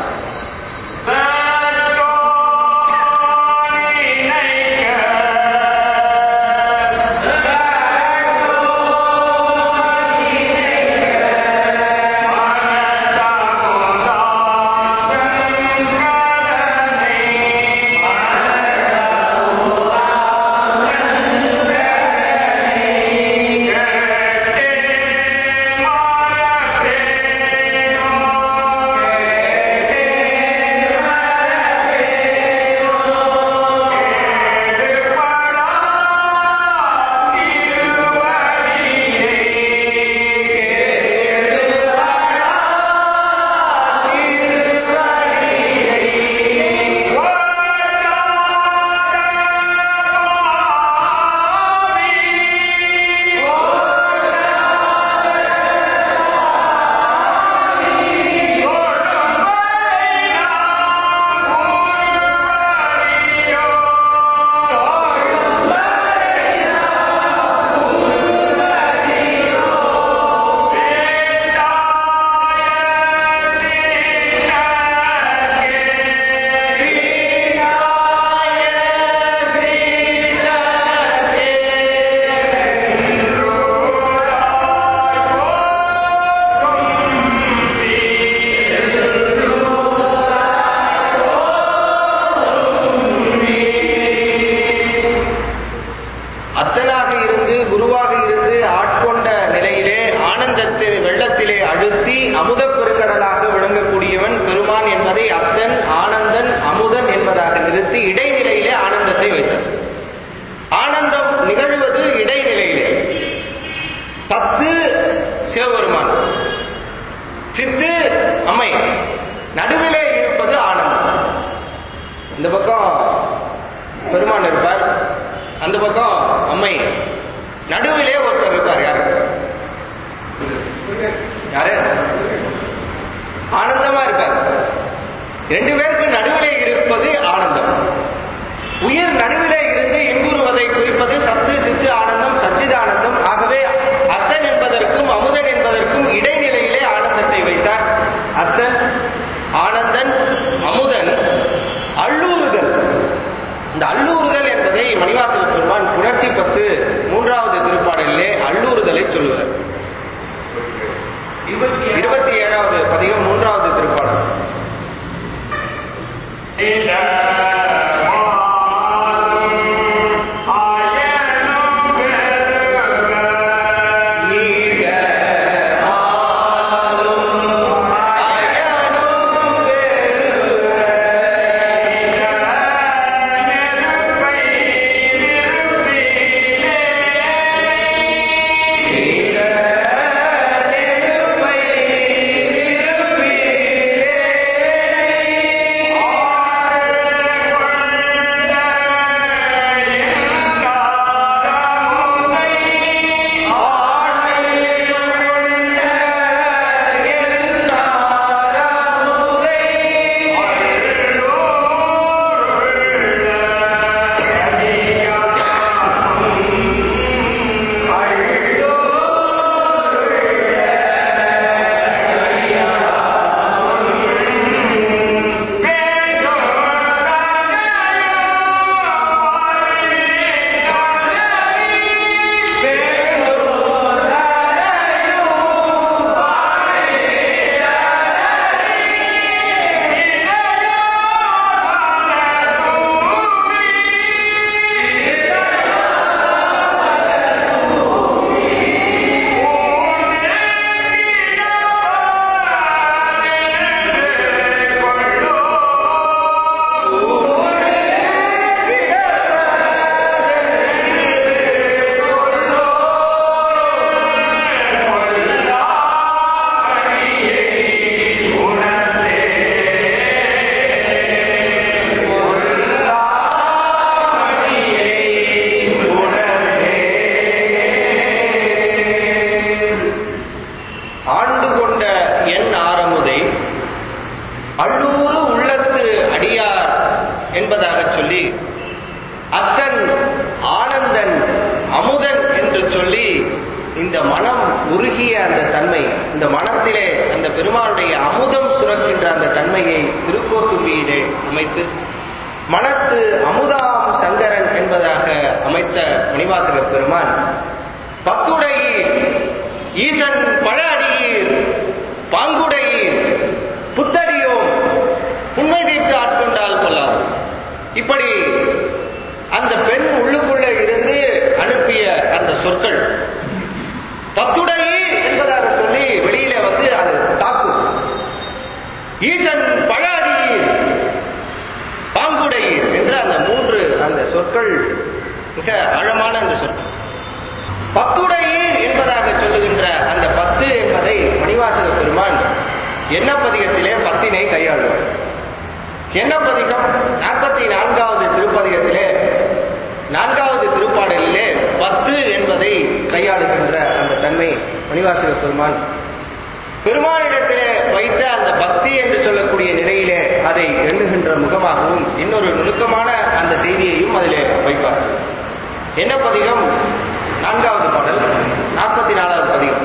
அத்தனாக இருந்து குருவாக இருந்து ஆட்கொண்ட நிலையிலே ஆனந்தத்தின் வெள்ளத்திலே அழுத்தி அமுத பெருக்கடலாக விளங்கக்கூடியவன் பெருமான் என்பதை அத்தன் ஆனந்தன் அமுதன் என்பதாக நிறுத்தி இடைநிலையிலே ஆனந்தத்தை வைத்தார் ஆனந்தம் நிகழ்வது இடைநிலையிலே தத்து சிவபெருமான் சித்து அம்மை நடுவிலே இருப்பது ஆனந்தம் இந்த பக்கம் பெருமான் இருப்பார் அந்த பக்கம் அம்மை நடுவிலே ஒருத்தர் இருப்பார் யாரு யாரு ஆனந்தமா இருப்பார் ரெண்டு பேருக்கு நடுவிலே இருப்பது ஆனந்தம் உயிர் நடுவிலே இருந்து இன்புறுவதை குறிப்பது சத்து சித்து ஆனந்தம் சச்சிதானந்தம் ஆகவே அத்தன் என்பதற்கும் அமுதன் என்பதற்கும் இடைநிலையிலே ஆனந்தத்தை வைத்தார் அத்தன் ஆனந்தன் அமுதன் அள்ளூறுதல் இந்த அள்ளூறுதல் என்பதை மணிவாசக பெருமான் புணர்ச்சி பத்து மூன்றாவது திருப்பாடலிலே அள்ளூறுதலை சொல்லுவார் இருபத்தி ஏழாவது பதிகம் மூன்றாவது திருப்பாடல் நீக ஆளும் அயனும் பெருக நெருப்பை ஆண்டு கொண்ட என் ஆரமுதை அள்ளூரு உள்ளத்து அடியார் என்பதாக சொல்லி அத்தன் ஆனந்தன் அமுதன் என்று சொல்லி இந்த மனம் உருகிய அந்த தன்மை இந்த மனத்திலே அந்த பெருமானுடைய அமுதம் சுரக்கின்ற அந்த தன்மையை திருக்கோத்தும்பியிலே அமைத்து மனத்து அமுதாம் சங்கரன் என்பதாக அமைத்த மணிவாசக பெருமான் பத்துடையீர் ஈசன் பழ அடியீர் பாங்குடையீர் புத்தடியோம் உண்மை தீர்த்து ஆட்கொண்டால் கொள்ளாது இப்படி அந்த பெண் உள்ளுக்குள்ளே இருந்து அனுப்பிய அந்த சொற்கள் பத்துடையீர் என்பதாக சொல்லி வெளியில வந்து அது தாக்கும் ஈசன் பழ அடியீர் பாங்குடையீர் என்று அந்த மூன்று அந்த சொற்கள் மிக ஆழமான அந்த சொற்கள் பத்துடையீர் என்பதாக சொல்லுகின்ற அந்த பத்து என்பதை மணிவாசக பெருமான் என்ன பதிகத்திலே பத்தினை கையாளுவார் என்ன பதிகம் நாற்பத்தி நான்காவது திருப்பதிகத்திலே நான்காவது திருப்பாடலிலே பத்து என்பதை கையாளுகின்ற அந்த தன்மை மணிவாசக பெருமான் பெருமானிடத்திலே வைத்த அந்த பக்தி என்று சொல்லக்கூடிய நிலையிலே அதை எண்ணுகின்ற முகமாகவும் இன்னொரு நுணுக்கமான அந்த செய்தியையும் அதிலே வைப்பார் என்ன பதிகம் நான்காவது பாடல் நாற்பத்தி நாலாவது பதிகம்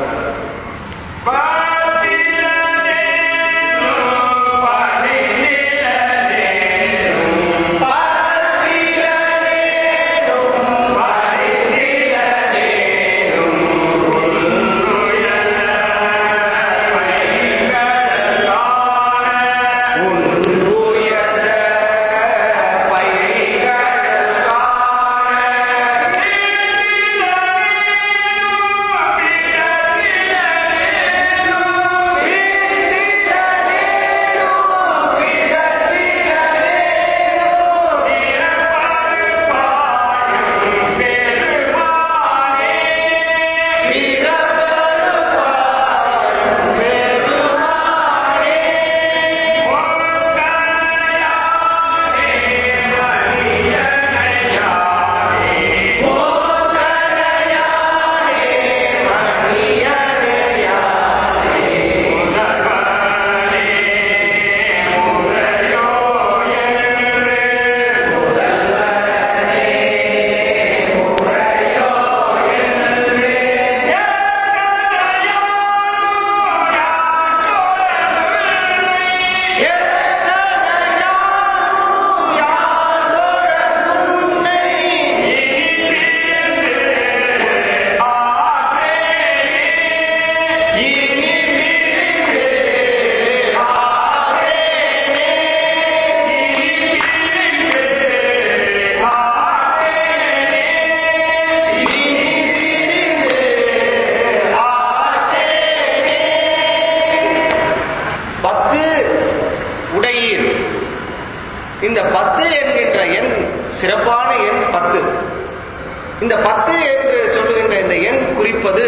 பத்து உடையீர் இந்த பத்து என்கின்ற எண் சிறப்பான எண் பத்து இந்த பத்து என்று சொல்லுகின்ற இந்த எண் குறிப்பது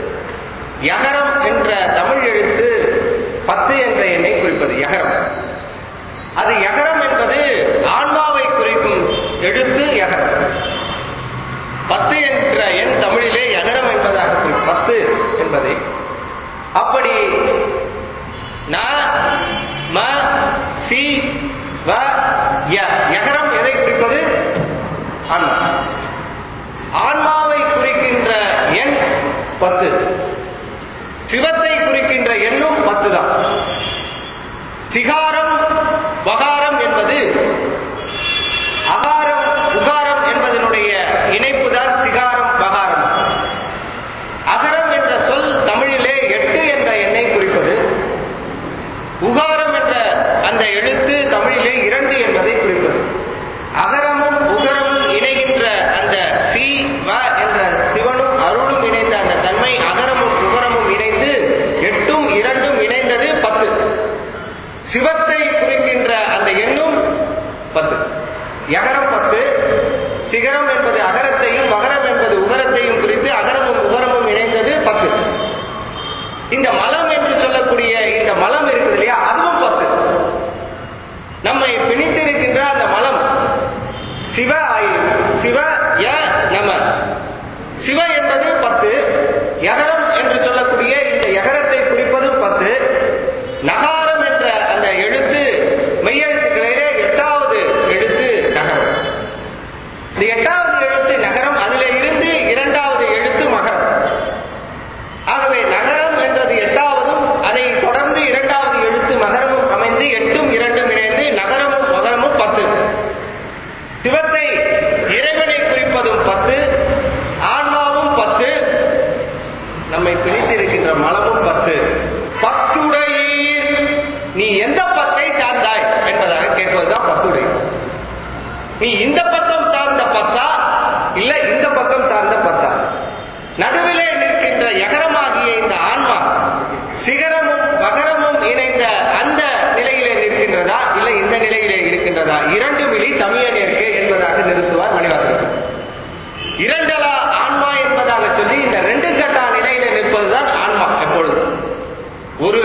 யகரம் என்ற தமிழ் எழுத்து பத்து என்ற எண்ணை குறிப்பது யகரம் அது யகரம் என்பது ஆன்மாவை குறிக்கும் எழுத்து யகரம் பத்து என்ற எண் தமிழிலே யகரம் என்பதாக குறிக்கும் பத்து என்பதை அப்படி ந ம சி வ ய யகரம் எதை குறிப்பது ஆன்மா ஆன்மாவை குறிக்கின்ற எண் பத்து சிவத்தை குறிக்கின்ற எண்ணும் பத்து தான் சிகாரம் வகாரம் என்பது அகாரம் உகாரம் என்பதனுடைய இணைப்பு தான் சிகாரம் வகாரம் அகரம் என்ற சொல் தமிழிலே எட்டு என்ற எண்ணை குறிப்பது உகாரம் என்ற அந்த எழுத்து தமிழிலே இரண்டு என்பதை குறிப்பது அகரமும் உகரமும் இணைகின்ற அந்த சி வ என்ற சிவனும் அருளும் இணைந்த அந்த தன்மை அகரமும் உகரமும் இணைந்து எட்டும் இரண்டும் இணைந்தது பத்து சிவத்தை குறிக்கின்ற அந்த எண்ணும் பத்து யகரம் பத்து சிகரம் என்பது அகரத்தையும் மகரம் என்பது உகரத்தையும் குறித்து அகரமும் உகரமும் இணைந்தது பத்து இந்த மலம் என்று சொல்லக்கூடிய இந்த மலம் இருக்குது இல்லையா அதுவும் பத்து நம்மை பிணித்திருக்கின்ற அந்த மலம் சிவ ஆயு சிவ ய நம சிவ என்பது பத்து யகரம் என்று சொல்லக்கூடிய இந்த யகரத்தை குறிப்பது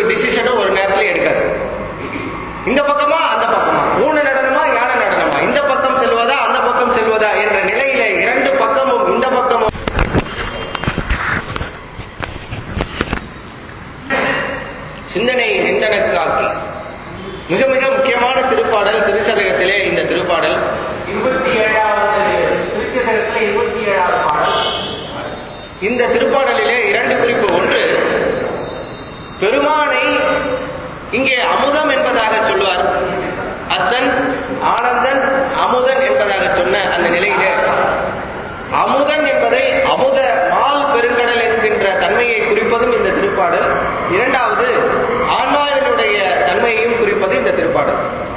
டிசிஷனும் ஒரு நேரத்துல எடுக்காது இந்த பக்கமா அந்த பக்கமா ஊன நடனமா யானை நடனமா இந்த பக்கம் செல்வதா அந்த பக்கம் செல்வதா என்ற நிலையில இரண்டு பக்கமும் இந்த பக்கமும் சிந்தனை நிந்தனக்காக்கி மிக மிக முக்கியமான திருப்பாடல் திருச்சதகத்திலே இந்த திருப்பாடல் இருபத்தி ஏழாவது திருச்சதகத்திலே இருபத்தி ஏழாவது பாடல் இந்த திருப்பாடலிலே இரண்டு குறிப்பு ஒன்று பெருமானை இங்கே அமுதம் என்பதாக சொல்லுவார் அத்தன் ஆனந்தன் அமுதன் என்பதாக சொன்ன அந்த நிலையிலே அமுதன் என்பதை அமுத மால் பெருங்கடல் என்கின்ற தன்மையை குறிப்பதும் இந்த திருப்பாடல் இரண்டாவது ஆன்மாவினுடைய தன்மையையும் குறிப்பது இந்த திருப்பாடல்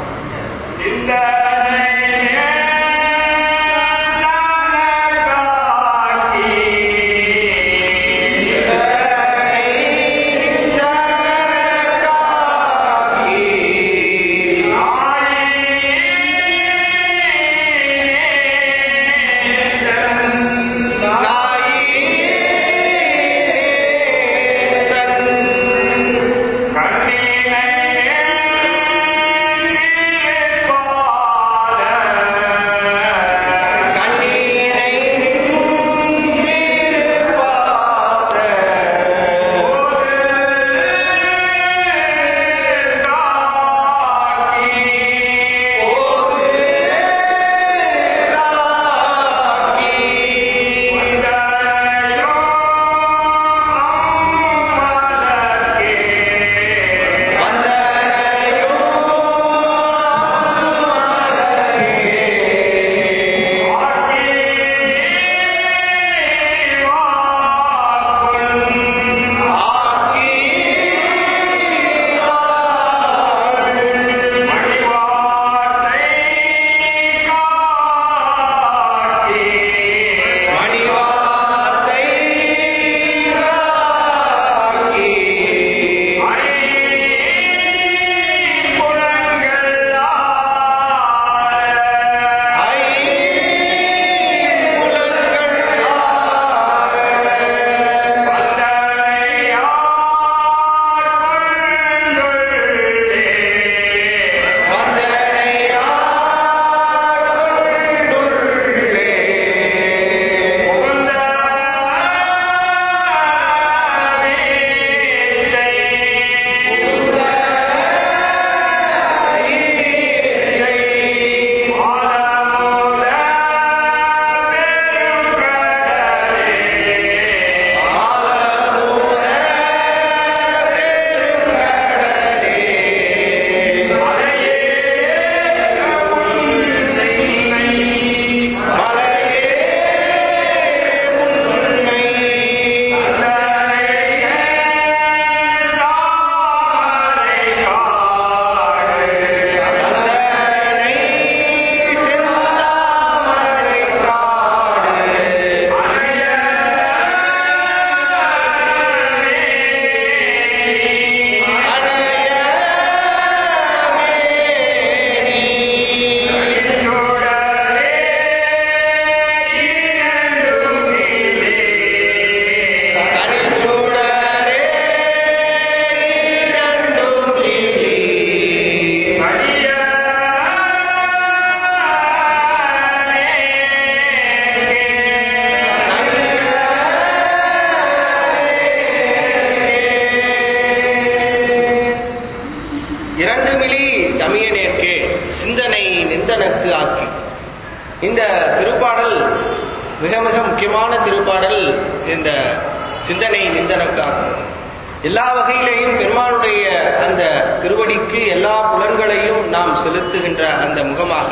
இரண்டு மிலி தமியனேற்கே சிந்தனை நிந்தனக்கு ஆக்கி இந்த திருப்பாடல் மிக மிக முக்கியமான திருப்பாடல் இந்த சிந்தனை நிந்தனக்காகும் எல்லா வகையிலேயும் பெருமானுடைய அந்த திருவடிக்கு எல்லா புலன்களையும் நாம் செலுத்துகின்ற அந்த முகமாக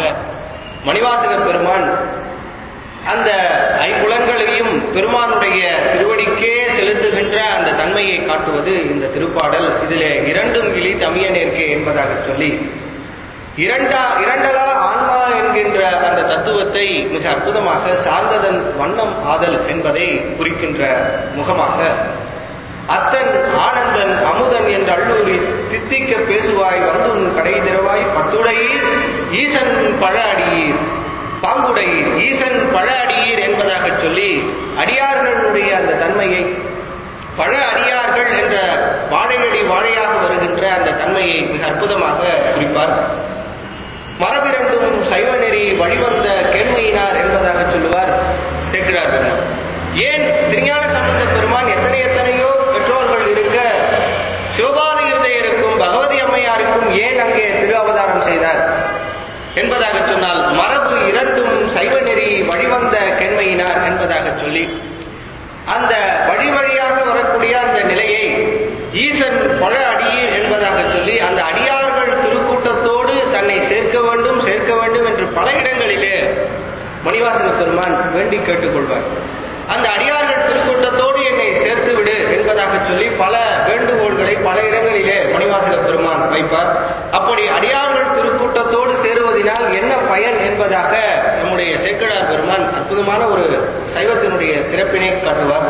மணிவாசக பெருமான் அந்த ஐம்புலன்களையும் பெருமானுடைய திருவடிக்கே செலுத்துகின்ற அந்த தன்மையை காட்டுவது இந்த திருப்பாடல் இதிலே இரண்டும் கிளி தமியனேற்கே என்பதாக சொல்லி இரண்டா இரண்டலா ஆன்மா என்கின்ற அந்த தத்துவத்தை மிக அற்புதமாக சார்ந்ததன் வண்ணம் ஆதல் என்பதை குறிக்கின்ற முகமாக அத்தன் ஆனந்தன் அமுதன் என்ற அள்ளூரி தித்திக்க பேசுவாய் வந்து உன் கடை திறவாய் பத்துடையீர் ஈசன் பழ அடியீர் பாங்குடையீர் ஈசன் பழ அடியீர் என்பதாக சொல்லி அடியார்களுடைய அந்த தன்மையை பழ அடியார்கள் என்ற வாழையடி வாழையாக அற்புதமாக குறிப்பார் மரபிரண்டும் சைவ நெறி வழிவந்த கேண்மையினார் என்பதாக சொல்லுவார் சேக்கிரார் பெருமான் ஏன் திருஞான சம்பந்த பெருமான் எத்தனை எத்தனையோ பெற்றோர்கள் இருக்க சிவபாத இருதயருக்கும் பகவதி அம்மையாருக்கும் ஏன் அங்கே திரு அவதாரம் செய்தார் என்பதாக சொன்னால் மரபு இரண்டும் சைவ நெறி வழிவந்த கேண்மையினார் என்பதாக சொல்லி அந்த வழி வழியாக வரக்கூடிய அந்த நிலையை ஈசன் பழ அடியீர் என்பதாக சொல்லி அந்த அடியார்கள் திருக்கூட்டத்தோடு தன்னை சேர்க்க வேண்டும் சேர்க்க வேண்டும் என்று பல இடங்களிலே மணிவாசன பெருமான் வேண்டி கேட்டுக்கொள்வார் அந்த அடியார்கள் திருக்கூட்டத்தோடு என்னை சேர்த்து விடு என்பதாக சொல்லி பல வேண்டுகோள்களை பல இடங்களிலே மணிவாசன பெருமான் வைப்பார் அப்படி அடியார்கள் திருக்கூட்டத்தோடு சேருவதனால் என்ன பயன் என்பதாக நம்முடைய சேக்கடார் பெருமான் அற்புதமான ஒரு சைவத்தினுடைய சிறப்பினை காட்டுவார்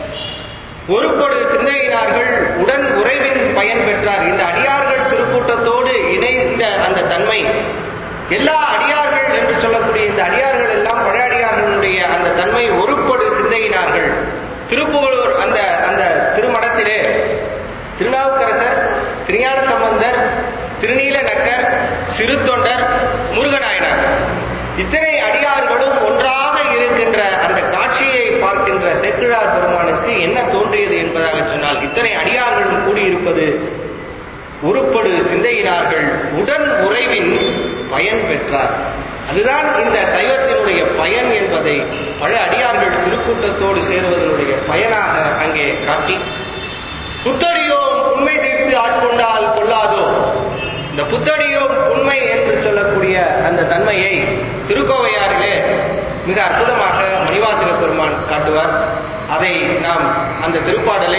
ஒருபடு சிந்தையினார்கள் உடன் உறைவின் பயன் பெற்றார் இந்த அடியார்கள் திருக்கூட்டத்தோடு இணைந்த அந்த தன்மை எல்லா அடியார்கள் என்று சொல்லக்கூடிய இந்த அடியார்கள் எல்லாம் பழைய அடியார்களுடைய அந்த தன்மை ஒருபடு சிந்தையினார்கள் திருப்புகழூர் அந்த அந்த திருமடத்திலே திருநாவுக்கரசர் திருஞான சம்பந்தர் திருநீல நக்கர் சிறுத்தொண்டர் முருகநாயனார் இத்தனை அடியார்களும் ஒன்றாக இருக்கின்ற அந்த காட்சியை பார்க்கின்ற செக்கிழார் பெருமானுக்கு என்ன தோன்றியது என்பதாக சொன்னால் இத்தனை அடியார்களும் கூடியிருப்பது உருப்படு சிந்தையினார்கள் உடன் உறைவின் பயன் பெற்றார் அதுதான் இந்த சைவத்தினுடைய பயன் என்பதை பல அடியார்கள் திருக்கூட்டத்தோடு சேருவதனுடைய பயனாக அங்கே காட்டி புத்தடியோம் உண்மை தீர்த்து ஆட்கொண்டால் கொள்ளாதோ இந்த புத்தடியோம் உண்மை என்று சொல்லக்கூடிய அந்த தன்மையை திருக்கோவையாரிலே மிக அற்புதமாக மணிவாசக பெருமான் காட்டுவார் அதை நாம் அந்த திருப்பாடலை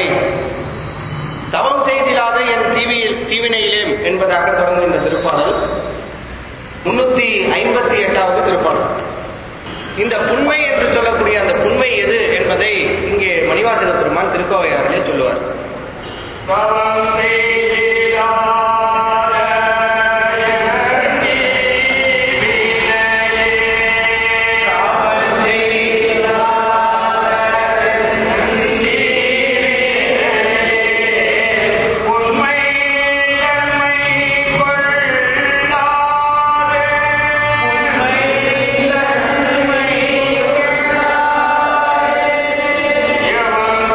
தவம் செய்திலாத என் தீவியில் தீவினையிலேம் என்பதாக தொடங்குகின்ற திருப்பாடல் முன்னூத்தி ஐம்பத்தி எட்டாவது திருப்பாடல் இந்த புண்மை என்று சொல்லக்கூடிய அந்த புண்மை எது என்பதை இங்கே மணிவாசக பெருமான் திருக்கோவையாரிலே சொல்லுவார் தவம் செய்திடாத என் தீவினையே. தவம் உண்மை தன்மை கொள்ளாதே. எவன்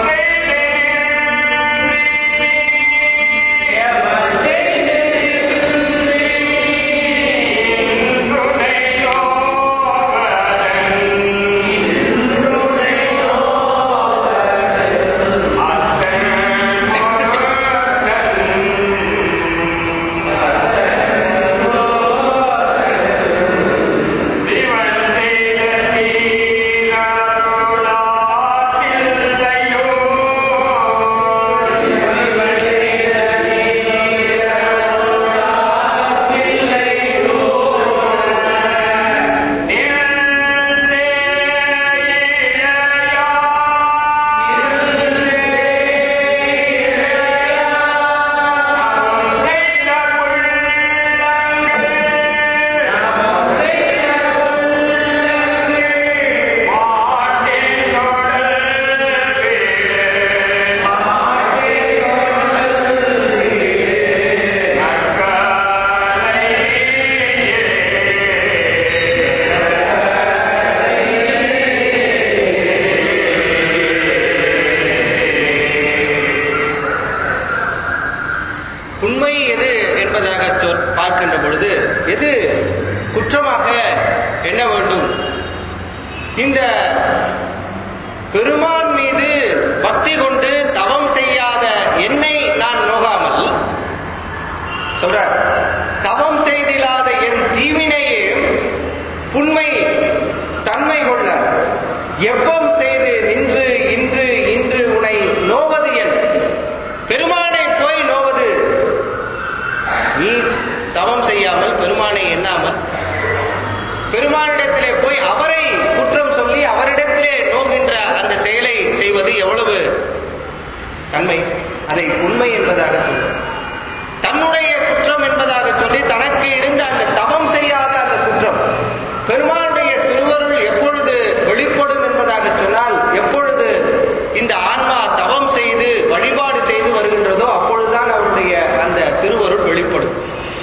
உண்மை எது என்பதாக சொல் பார்க்கின்ற பொழுது எது குற்றமாக எண்ண வேண்டும் இந்த பெருமான் மீது பக்தி கொண்டு தவம் செய்யாத என்னை நான் நோகாமல் சொல்றார் தவம் செய்திலாத என் தீவினையே புண்மை தன்மை கொள்ள எவ்வம் செய்து நின்று இன்று இன்று உனை நோவது என் பெருமானை போய் நோவது நீ தவம் செய்யாமல் பெருமானை எண்ணாமல் பெருமானிடத்திலே போய் அவரை குற்றம் சொல்லி அவரிடத்திலே நோகின்ற அந்த செயலை செய்வது எவ்வளவு தன்மை அதை உண்மை என்பதாக சொல்லும் தன்னுடைய குற்றம் என்பதாக சொல்லி தனக்கு இருந்த அந்த தவம் செய்யாத அந்த குற்றம் பெருமானுடைய திருவருள் எப்பொழுது வெளிப்படும் என்பதாக சொன்னால் எப்பொழுது இந்த ஆன்மா தவம் செய்து வழிபாடு செய்து வருகின்றதோ அப்பொழுதுதான் அவருடைய அந்த திருவருள் வெளிப்படும்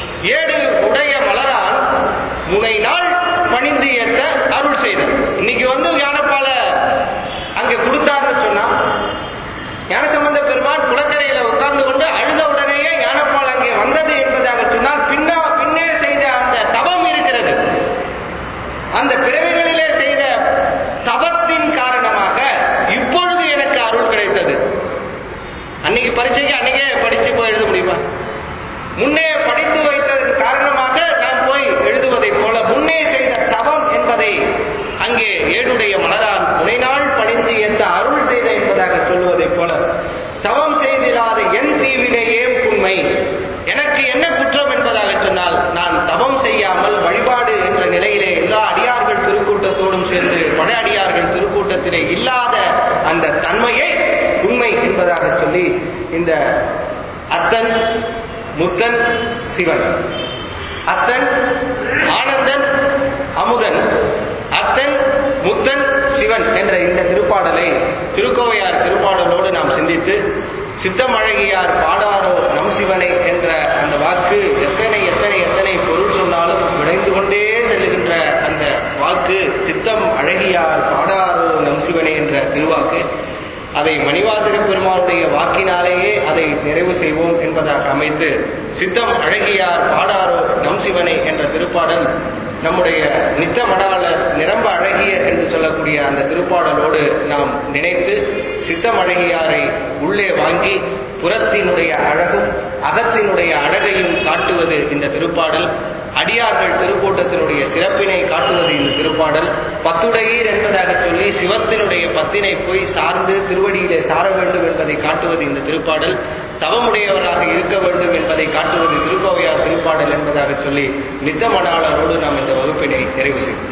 முன்னே படித்து வைத்ததன் காரணமாக நான் போய் எழுதுவதைப் போல முன்னே செய்த தவம் என்பதை அங்கே ஏடுடைய மனதால் முனைநாள் பணிந்து எந்த அருள் செய்த என்பதாக சொல்லுவதைப் போல தவம் செய்திடாத என் தீவினையே உண்மை எனக்கு என்ன குற்றம் என்பதாக சொன்னால் நான் தவம் செய்யாமல் வழிபாடு என்ற நிலையிலே எல்லா அடியார்கள் திருக்கூட்டத்தோடும் சேர்ந்து பல அடியார்கள் திருக்கூட்டத்திலே இல்லாத அந்த தன்மையை உண்மை என்பதாக சொல்லி இந்த அத்தன் முத்தன் சிவன் அத்தன் ஆனந்தன் அமுதன் அத்தன் முத்தன் சிவன் என்ற இந்த திருப்பாடலை திருக்கோவையார் திருப்பாடலோடு நாம் சிந்தித்து சித்தமழகியார் பாடாரோ நம் சிவனை என்ற அந்த வாக்கு எத்தனை எத்தனை எத்தனை பொருள் சொன்னாலும் விளைந்து கொண்டே செல்லுகின்ற அந்த வாக்கு சித்தம் அழகியார் பாடாரோ நம் சிவனே என்ற திருவாக்கு அதை மணிவாசக பெருமாளுடைய வாக்கினாலேயே அதை நிறைவு செய்வோம் என்பதாக அமைத்து சித்தம் அழகியார் பாடாரோ நம் சிவனை என்ற திருப்பாடல் நம்முடைய நித்த மடாளர் நிரம்ப அழகிய என்று சொல்லக்கூடிய அந்த திருப்பாடலோடு நாம் நினைத்து சித்தம் அழகியாரை உள்ளே வாங்கி புறத்தினுடைய அழகும் அகத்தினுடைய அழகையும் காட்டுவது இந்த திருப்பாடல் அடியார்கள் திருக்கூட்டத்தினுடைய சிறப்பினை காட்டுவது இந்த திருப்பாடல் பத்துடையீர் என்பதாக சொல்லி சிவத்தினுடைய பத்தினை போய் சார்ந்து திருவடியிலே சார வேண்டும் என்பதை காட்டுவது இந்த திருப்பாடல் தவமுடையவராக இருக்க வேண்டும் என்பதை காட்டுவது திருக்கோவையார் திருப்பாடல் என்பதாக சொல்லி நித்தமணாளரோடு நாம் இந்த வகுப்பினை நிறைவு செய்வோம்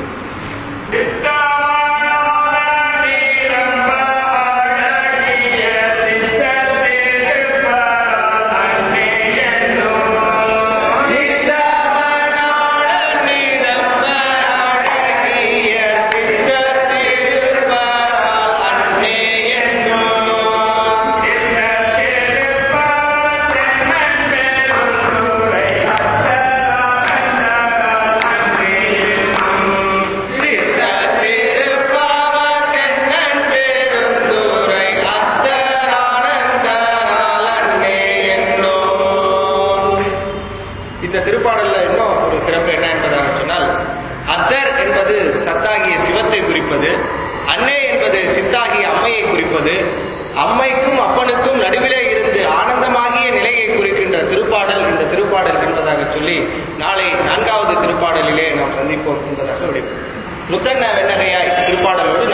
இந்த திருப்பாடல்ல இன்னும் ஒரு சிறப்பு என்ன என்பதாக சொன்னால் அத்தர் என்பது சத்தாகிய சிவத்தை குறிப்பது அன்னை என்பது சித்தாகிய அம்மையை குறிப்பது அம்மைக்கும் அப்பனுக்கும் நடுவிலே இருந்து ஆனந்தமாகிய நிலையை குறிக்கின்ற திருப்பாடல் இந்த திருப்பாடல் என்பதாக சொல்லி நாளை நான்காவது திருப்பாடலிலே நாம் சந்திப்போம் என்பதாக விடைபெறும் முத்தன்ன வெண்ணகையாய் திருப்பாடலோடு